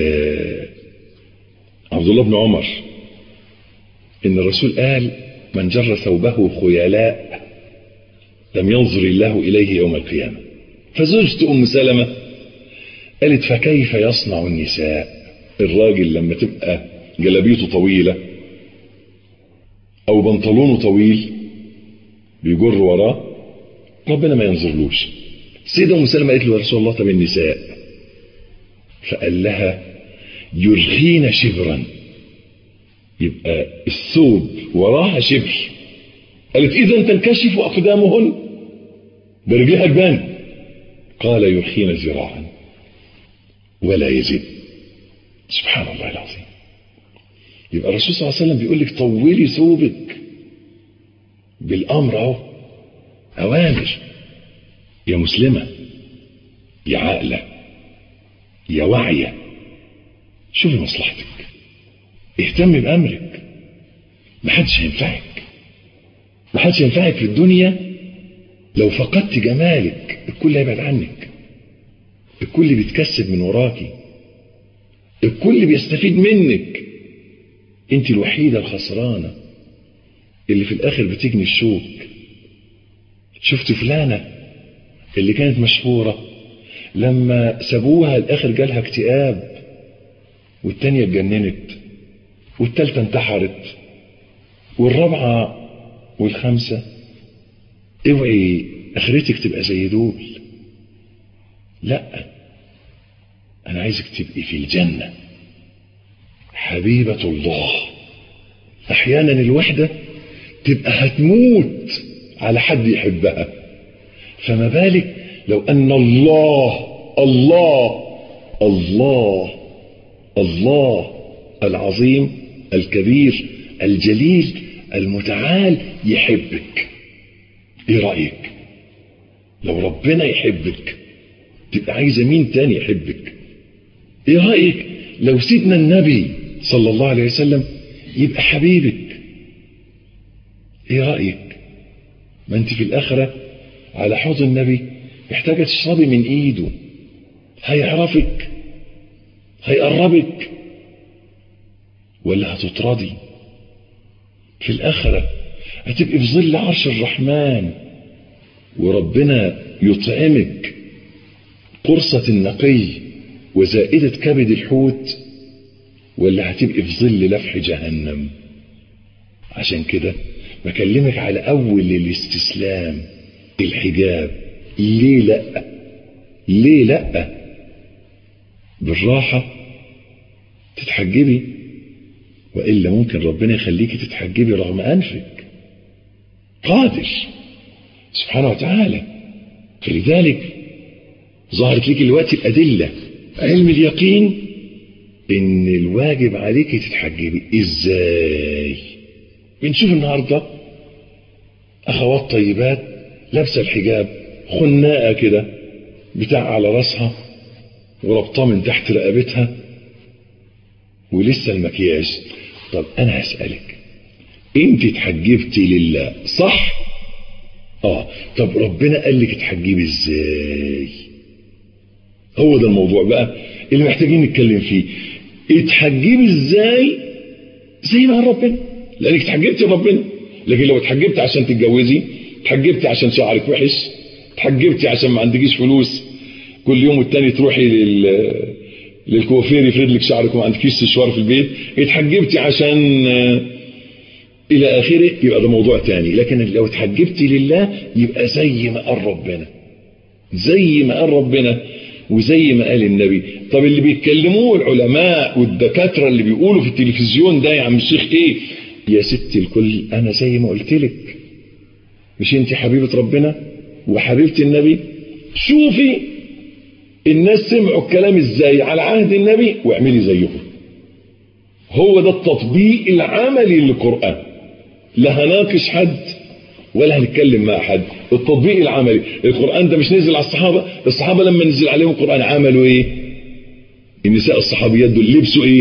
عبد الله بن عمر ان الرسول قال من جر ثوبه خيلاء لم ينظر الله إليه يوم القيامة فزوجة أم سلمة قالت فكيف يصنع النساء الراجل لما تبقى جلابيته طويلة أو بنطلونه طويل بيجر وراه ربنا ما ينظرلوش سيدة أم سلمة قالت له يا رسول الله طب النساء فقال لها يرخين شبرا يبقى الثوب وراها شبر قالت إذا تنكشف أقدامهن برجلها تبان قال يرخين ذراعا ولا يزيد سبحان الله العظيم يبقى الرسول صلى الله عليه وسلم بيقول لك طولي ثوبك بالأمر أهو أوامر يا مسلمة يا عاقلة يا واعية شوفي مصلحتك اهتم بأمرك محدش هينفعك محدش ينفعك في الدنيا لو فقدت جمالك الكل هيبعد عنك الكل بيتكسب من وراكي الكل بيستفيد منك انت الوحيدة الخسرانة اللي في الاخر بتجني الشوك شفت فلانة اللي كانت مشهورة لما سابوها الاخر جالها اكتئاب والتانية اتجننت والتالتة انتحرت والرابعة والخامسة اوعي اخرتك تبقى زي دول لا انا عايزك تبقي في الجنة حبيبة الله احيانا الوحدة تبقى هتموت على حد يحبها فما بالك لو ان الله الله الله الله العظيم الكبير الجليل المتعال يحبك ايه رأيك لو ربنا يحبك تبقى عايزة مين تاني يحبك ايه رأيك لو سيدنا النبي صلى الله عليه وسلم يبقى حبيبك ايه رأيك ما انت في الاخرة على حوض النبي محتاجة تشربي من ايده هيعرفك هيقربك ولا هتطردي في الآخرة هتبقي في ظل عرش الرحمن وربنا يطعمك قرصة النقي وزائدة كبد الحوت ولا هتبقي في ظل لفح جهنم عشان كده بكلمك على أول الاستسلام الحجاب ليه لأ ليه لأ بالراحة تتحجبي وإلا ممكن ربنا يخليك تتحجبي رغم أنفك قادر سبحانه وتعالى فلذلك ظهرت لك دلوقتي الأدلة علم اليقين إن الواجب عليك تتحجبي إزاي بنشوف النهاردة أخوات طيبات لابسة الحجاب خناقة كده بتاع على راسها وربطاه من تحت رقبتها ولسه المكياج طب انا هسألك انت اتحجبتي لله صح اه طب ربنا قال لك اتحجبي ازاي هو ده الموضوع بقى اللي محتاجين نتكلم فيه اتحجبي ازاي زي ما قال ربنا لانك اتحجبتي ربنا لكن لو اتحجبتي عشان تتجوزي اتحجبتي عشان شعرك وحش اتحجبتي عشان ما عندكيش فلوس كل يوم والتاني تروحي لل للكوافير يفرد لك شعرك وما عندكيش سشوار في البيت اتحجبتي عشان الى اخره يبقى ده موضوع تاني لكن لو اتحجبتي لله يبقى زي ما قال ربنا زي ما قال ربنا وزي ما قال النبي طب اللي بيتكلموه العلماء والدكاترة اللي بيقولوا في التلفزيون ده يا عم الشيخ ايه يا ستي الكل انا زي ما قلت لك مش انت حبيبة ربنا وحبيبة النبي شوفي الناس سمعوا الكلام ازاي على عهد النبي واعملي زيهم هو ده التطبيق العملي للقرآن لا هناقش حد ولا هنتكلم مع حد التطبيق العملي القرآن ده مش نزل على الصحابة الصحابة لما نزل عليهم القرآن عملوا ايه النساء الصحابيات دول لبسوا ايه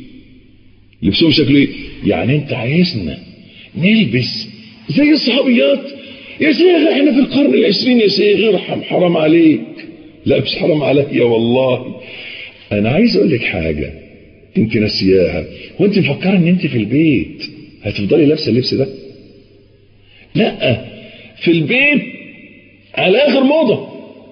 لبسهم شكله ايه يعني انت عايزنا نلبس زي الصحابيات يا شيخ احنا في القرن العشرين يا شيخ ارحم حرام عليك لا مش حرام عليا والله انا عايز اقول لك حاجة انت ناسياها وانت مفكرة ان انت في البيت هتفضلي لابسه اللبس ده لا في البيت على اخر موضة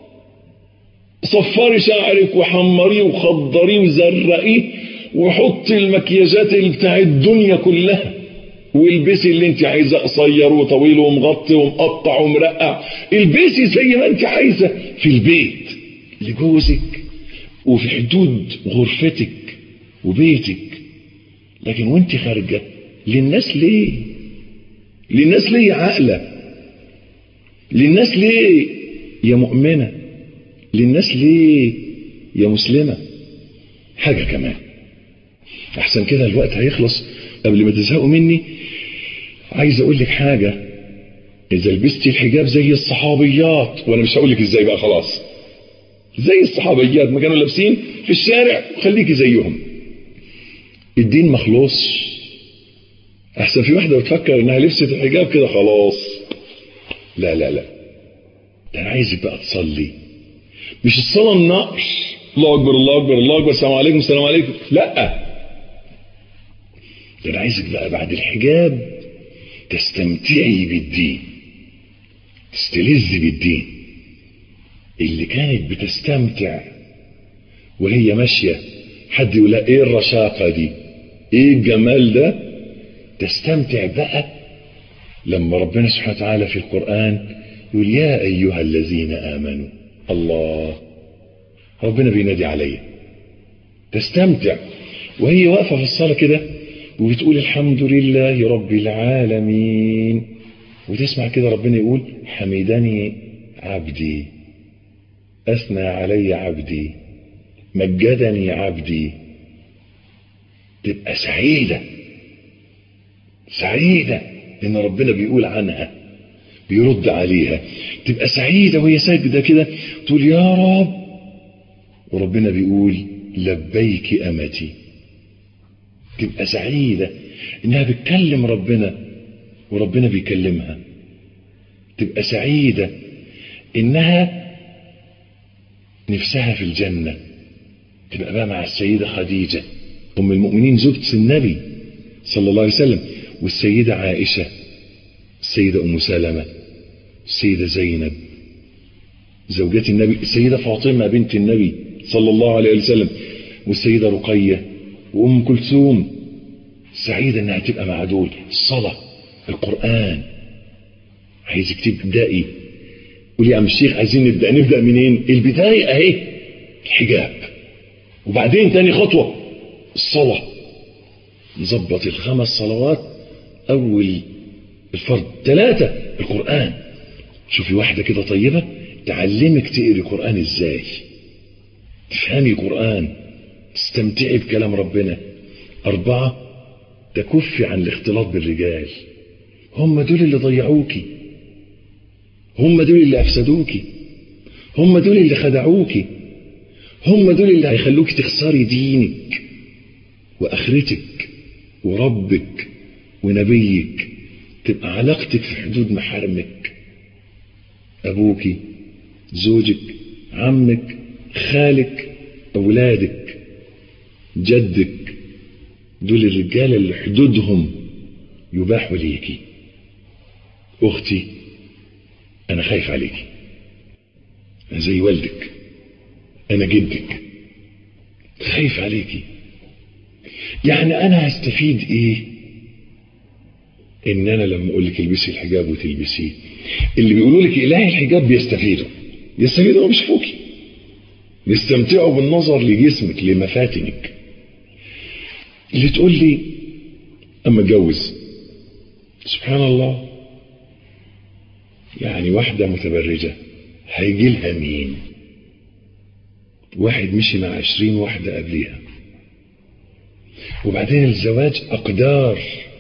صفري شعرك وحمريه وخضريه وزرقيه وحطي المكياجات اللي بتاع الدنيا كلها والبسي اللي انت عايزه قصير وطويل ومغطي ومقطع ومرقع البسي زي ما انت عايزه في البيت لجوزك وفي حدود غرفتك وبيتك لكن وانت خارجه للناس ليه للناس ليه يا عاقله للناس ليه يا مؤمنه للناس ليه يا مسلمه حاجه كمان احسن كده الوقت هيخلص قبل ما تزهقوا مني عايز اقول لك حاجه اذا لبستي الحجاب زي الصحابيات وانا مش هقول لك ازاي بقى خلاص زي الصحابيات ما كانوا لابسين في الشارع خليكي زيهم الدين مخلوص احسن في واحده بتفكر انها لبست الحجاب كده خلاص لا لا لا ده انا عايزك بقى تصلي مش الصلاه النقش الله اكبر الله اكبر الله اكبر السلام عليكم السلام عليكم لا ده انا عايزك بقى بعد الحجاب تستمتعي بالدين تستلذي بالدين اللي كانت بتستمتع وهي ماشيه حد يقول لها ايه الرشاقه دي ايه الجمال ده تستمتع بقى لما ربنا سبحانه وتعالى في القرآن يقول يا أيها الذين آمنوا الله ربنا بينادي عليا تستمتع وهي واقفة في الصلاة كده وبتقول الحمد لله رب العالمين وتسمع كده ربنا يقول حمدني عبدي أثنى علي عبدي مجدني عبدي تبقى سعيدة سعيدة إن ربنا بيقول عنها بيرد عليها تبقى سعيدة وهي ساجدة كده تقول يا رب وربنا بيقول لبيك أمتي تبقى سعيدة إنها بتكلم ربنا وربنا بيكلمها تبقى سعيدة إنها نفسها في الجنة تبقى بقى مع السيدة خديجة أم المؤمنين زوجة النبي صلى الله عليه وسلم والسيدة عائشة السيدة أم سلمة السيدة زينب زوجات النبي السيدة فاطمة بنت النبي صلى الله عليه وسلم والسيدة رقية وأم كلثوم سعيدة إنها تبقى مع دول الصلاة القرآن عايزك تبدأي قولي يا عم الشيخ عايزين نبدأ نبدأ منين البداية أهي الحجاب وبعدين تاني خطوة الصلاة نظبط الخمس صلوات أول الفرض ثلاثة القرآن شوفي واحدة كده طيبة تعلمك تقري قرآن ازاي تفهمي قرآن تستمتعي بكلام ربنا أربعة تكفي عن الاختلاط بالرجال هم دول اللي ضيعوكي هم دول اللي أفسدوكي هم دول اللي خدعوكي هم دول اللي هيخلوك تخسري دينك وآخرتك وربك ونبيك تبقى علاقتك في حدود محارمك أبوك زوجك عمك خالك أولادك جدك دول الرجال اللي حدودهم يباح ليكي أختي أنا خايف عليكي أنا زي والدك أنا جدك خايف عليكي يعني أنا هستفيد إيه إن أنا لما أقول لك البسي الحجاب وتلبسيه اللي بيقولوا لك إلهي الحجاب بيستفيدوا يستفيدوا مش فوقي يستمتعوا بالنظر لجسمك لمفاتنك اللي تقول لي أما اتجوز سبحان الله يعني واحدة متبرجة هيجي لها مين واحد مشي مع عشرين واحدة قبليها وبعدين الزواج أقدار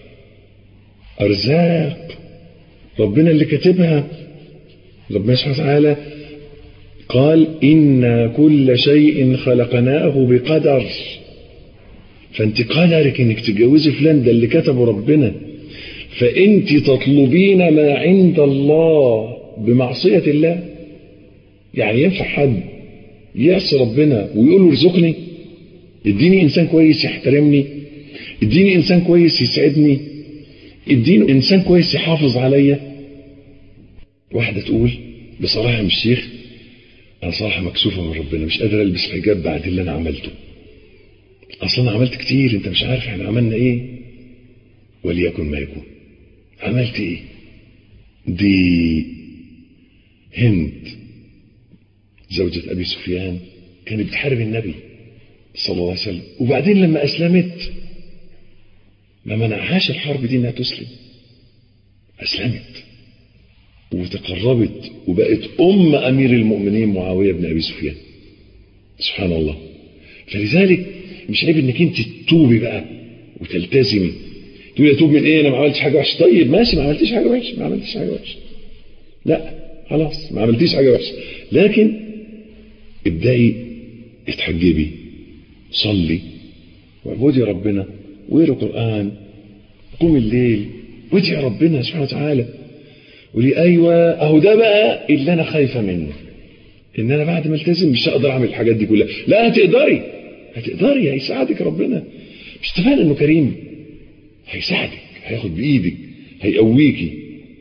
أرزاق ربنا اللي كاتبها ربنا سبحانه وتعالى قال إنا كل شيء خلقناه بقدر فأنت قدرك إنك تتجوزي فلان ده اللي كتبه ربنا فأنت تطلبين ما عند الله بمعصية الله يعني ينفع حد يعصي ربنا ويقول له ارزقني اديني انسان كويس يحترمني اديني انسان كويس يسعدني اديني انسان كويس يحافظ عليا واحدة تقول بصراحة يا الشيخ انا صراحة مكسوفة من ربنا مش قادر البس حجاب بعد اللي انا عملته اصلا انا عملت كتير انت مش عارف احنا عملنا ايه وليكن ما يكون عملت ايه دي هند زوجة ابي سفيان كانت بتحارب النبي صلى الله عليه وسلم وبعدين لما اسلمت ما منعهاش الحرب دي انها تسلم اسلمت وتقربت وبقت ام امير المؤمنين معاويه بن ابي سفيان سبحان الله فلذلك مش عيب انك انت تتوبي بقى وتلتزمي تقولي اتوب من ايه انا ما عملتش حاجه وحشه طيب ماشي ما عملتيش حاجه وحشه ما عملتيش حاجه وحشه لا خلاص ما عملتيش حاجه وحشه لكن ابدأي اتحجبي صلي واعبدي ربنا واقري قرآن قومي الليل وادعي ربنا سبحانه وتعالى قولي ايوه اهو ده بقى اللي انا خايفه منه ان انا بعد ما التزم مش هقدر اعمل الحاجات دي كلها لا هتقدري هتقدري هيساعدك ربنا مش اتفقنا انه كريم هيساعدك هياخد بايدك هيقويكي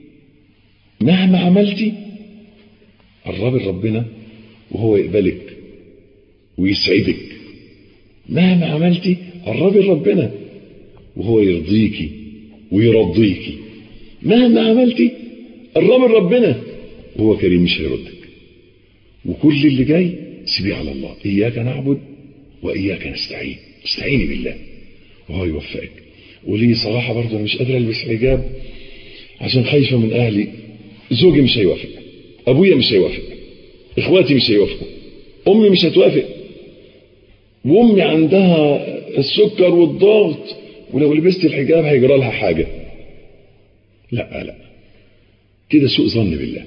مهما عملتي قربي لربنا وهو يقبلك ويسعدك مهما عملتي قربي لربنا وهو يرضيكي ويرضيكي مهما عملتي قربي لربنا وهو كريم مش هيردك وكل اللي جاي سيبيه على الله إياك نعبد وإياك نستعين استعيني بالله وهو يوفقك ولي صراحة برضه أنا مش قادر ألبس حجاب عشان خايفة من أهلي زوجي مش هيوافق أبويا مش هيوافق إخواتي مش هيوافقوا أمي مش هتوافق وأمي عندها السكر والضغط ولو لبست الحجاب هيجرى لها حاجة لا لا كده سوء ظن بالله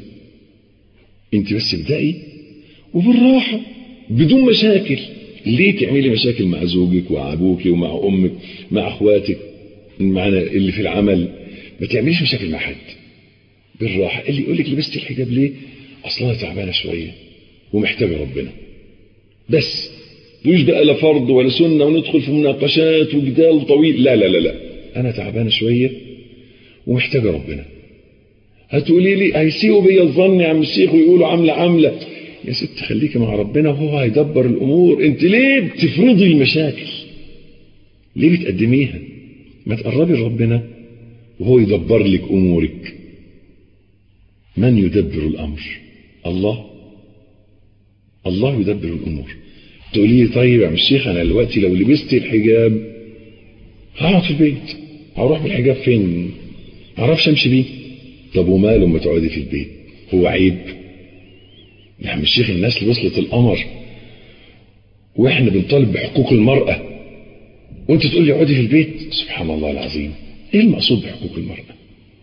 انت بس ابدأي وبالراحة بدون مشاكل ليه تعملي مشاكل مع زوجك ومع ابوك ومع امك مع اخواتك معنا اللي في العمل ما تعمليش مشاكل مع حد بالراحة اللي يقول لك لبست الحجاب ليه اصلا تعبانة شوية ومحتاجة ربنا بس مش بقى لا فرض ولا سنة وندخل في مناقشات وجدال طويل لا لا لا لا انا تعبانة شوية ومحتاجة ربنا هتقولي لي هيسيئوا بيا الظن يا عم الشيخ ويقولوا عاملة عاملة يا ست خليكي مع ربنا وهو هيدبر الامور انت ليه بتفرضي المشاكل ليه بتقدميها ما تقربي لربنا وهو يدبر لك امورك من يدبر الامر الله الله يدبر الامور تقولي لي طيب يا عم الشيخ انا دلوقتي لو لبست الحجاب هقعد في البيت هروح بالحجاب فين ما اعرفش امشي بيه طب وماله لما تقعدي في البيت هو عيب يا عم الشيخ الناس اللي وصلت القمر واحنا بنطالب بحقوق المرأة وانت تقول لي اقعدي في البيت سبحان الله العظيم ايه المقصود بحقوق المرأة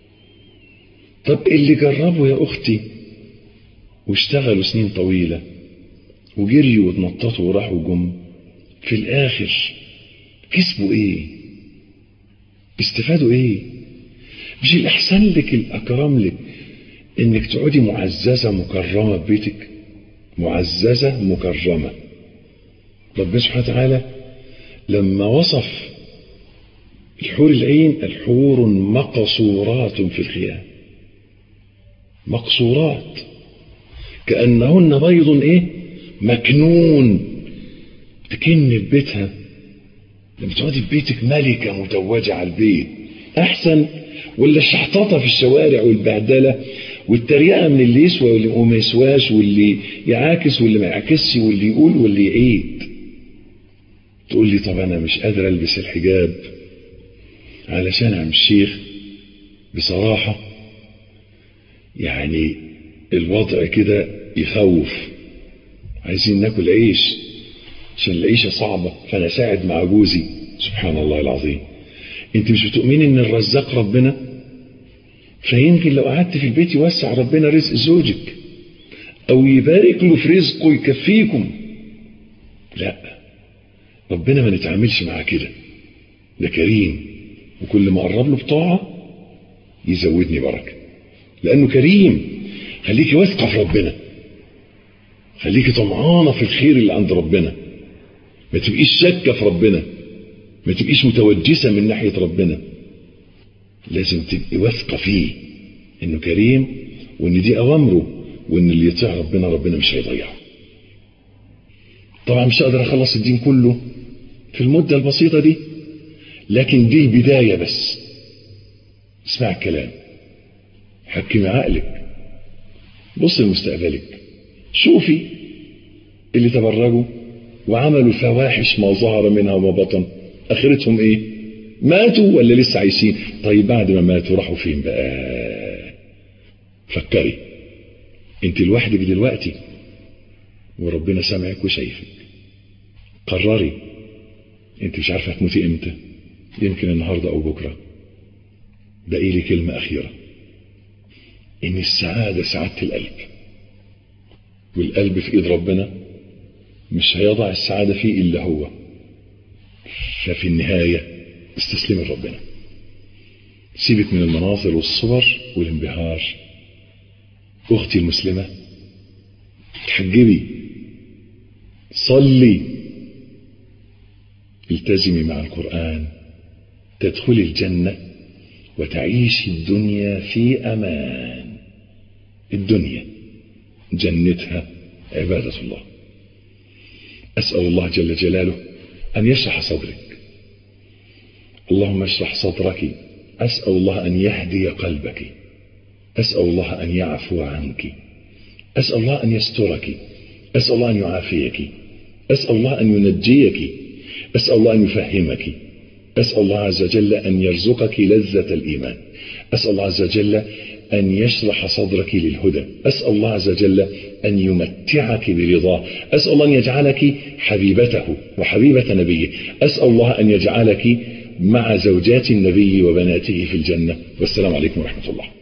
طب اللي جربوا يا اختي واشتغلوا سنين طويلة وجريوا واتنططوا وراحوا جم في الاخر كسبوا ايه استفادوا ايه مش الاحسن لك الاكرم لك انك تقعدي معززة مكرمة في بيتك معززة مكرمة ربنا سبحانه وتعالى لما وصف الحور العين الحور مقصورات في الخيام مقصورات كأنهن بيض ايه مكنون تكن في بيتها لما تقعدي في بيتك ملكة متوجة على البيت أحسن ولا الشحططة في الشوارع والبهدلة والتريقة من اللي يسوى واللي ما يسواش واللي يعاكس واللي ما يعاكسش واللي يقول واللي يعيد تقول لي طب أنا مش قادر ألبس الحجاب علشان عم الشيخ بصراحة يعني الوضع كده يخوف عايزين ناكل عيش عشان العيشة صعبة فأنا ساعد مع جوزي سبحان الله العظيم انت مش بتؤمني ان الرزاق ربنا فيمكن لو قعدت في البيت يوسع ربنا رزق زوجك او يبارك له في رزقه يكفيكم لا ربنا ما نتعاملش معاه كده ده كريم وكل ما قرب له بطاعة يزودني بركة لأنه كريم خليكي واثقة في ربنا خليكي طمعانة في الخير اللي عند ربنا ما تبقيش شاكة في ربنا ما تبقيش متوجسة من ناحية ربنا لازم تبقي واثقة فيه انه كريم وان دي اوامره وان اللي يطيع ربنا ربنا مش هيضيعه طبعا مش هقدر اخلص الدين كله في المدة البسيطة دي لكن دي البداية بس اسمع الكلام حكمي عقلك بص لمستقبلك شوفي اللي تبرجوا وعملوا فواحش ما ظهر منها وما بطن اخرتهم ايه ماتوا ولا لسه عايشين طيب بعد ما ماتوا راحوا فين بقى فكري انت لوحدك دلوقتي وربنا سامعك وشايفك قرري انت مش عارفه هتموتي امتى يمكن النهارده او بكره باقي لي كلمه اخيره ان السعاده سعاده القلب والقلب في ايد ربنا مش هيضع السعاده فيه الا هو ففي النهايه استسلمي لربنا سيبك من المناظر والصور والانبهار أختي المسلمة تحجبي صلي التزمي مع القرآن تدخلي الجنة وتعيشي الدنيا في أمان الدنيا جنتها عبادة الله أسأل الله جل جلاله أن يشرح صدرك اللهم اشرح صدرك أسأل الله أن يهدي قلبك أسأل الله أن يعفو عنك أسأل الله أن يسترك أسأل الله أن يعافيك أسأل الله أن ينجيك أسأل الله أن يفهمك أسأل الله عز وجل أن يرزقك لذة الإيمان أسأل الله عز وجل أن يشرح صدرك للهدى أسأل الله عز وجل أن يمتعك برضاه أسأل الله أن يجعلك حبيبته وحبيبة نبيه أسأل الله أن يجعلك مع زوجات النبي وبناته في الجنة والسلام عليكم ورحمة الله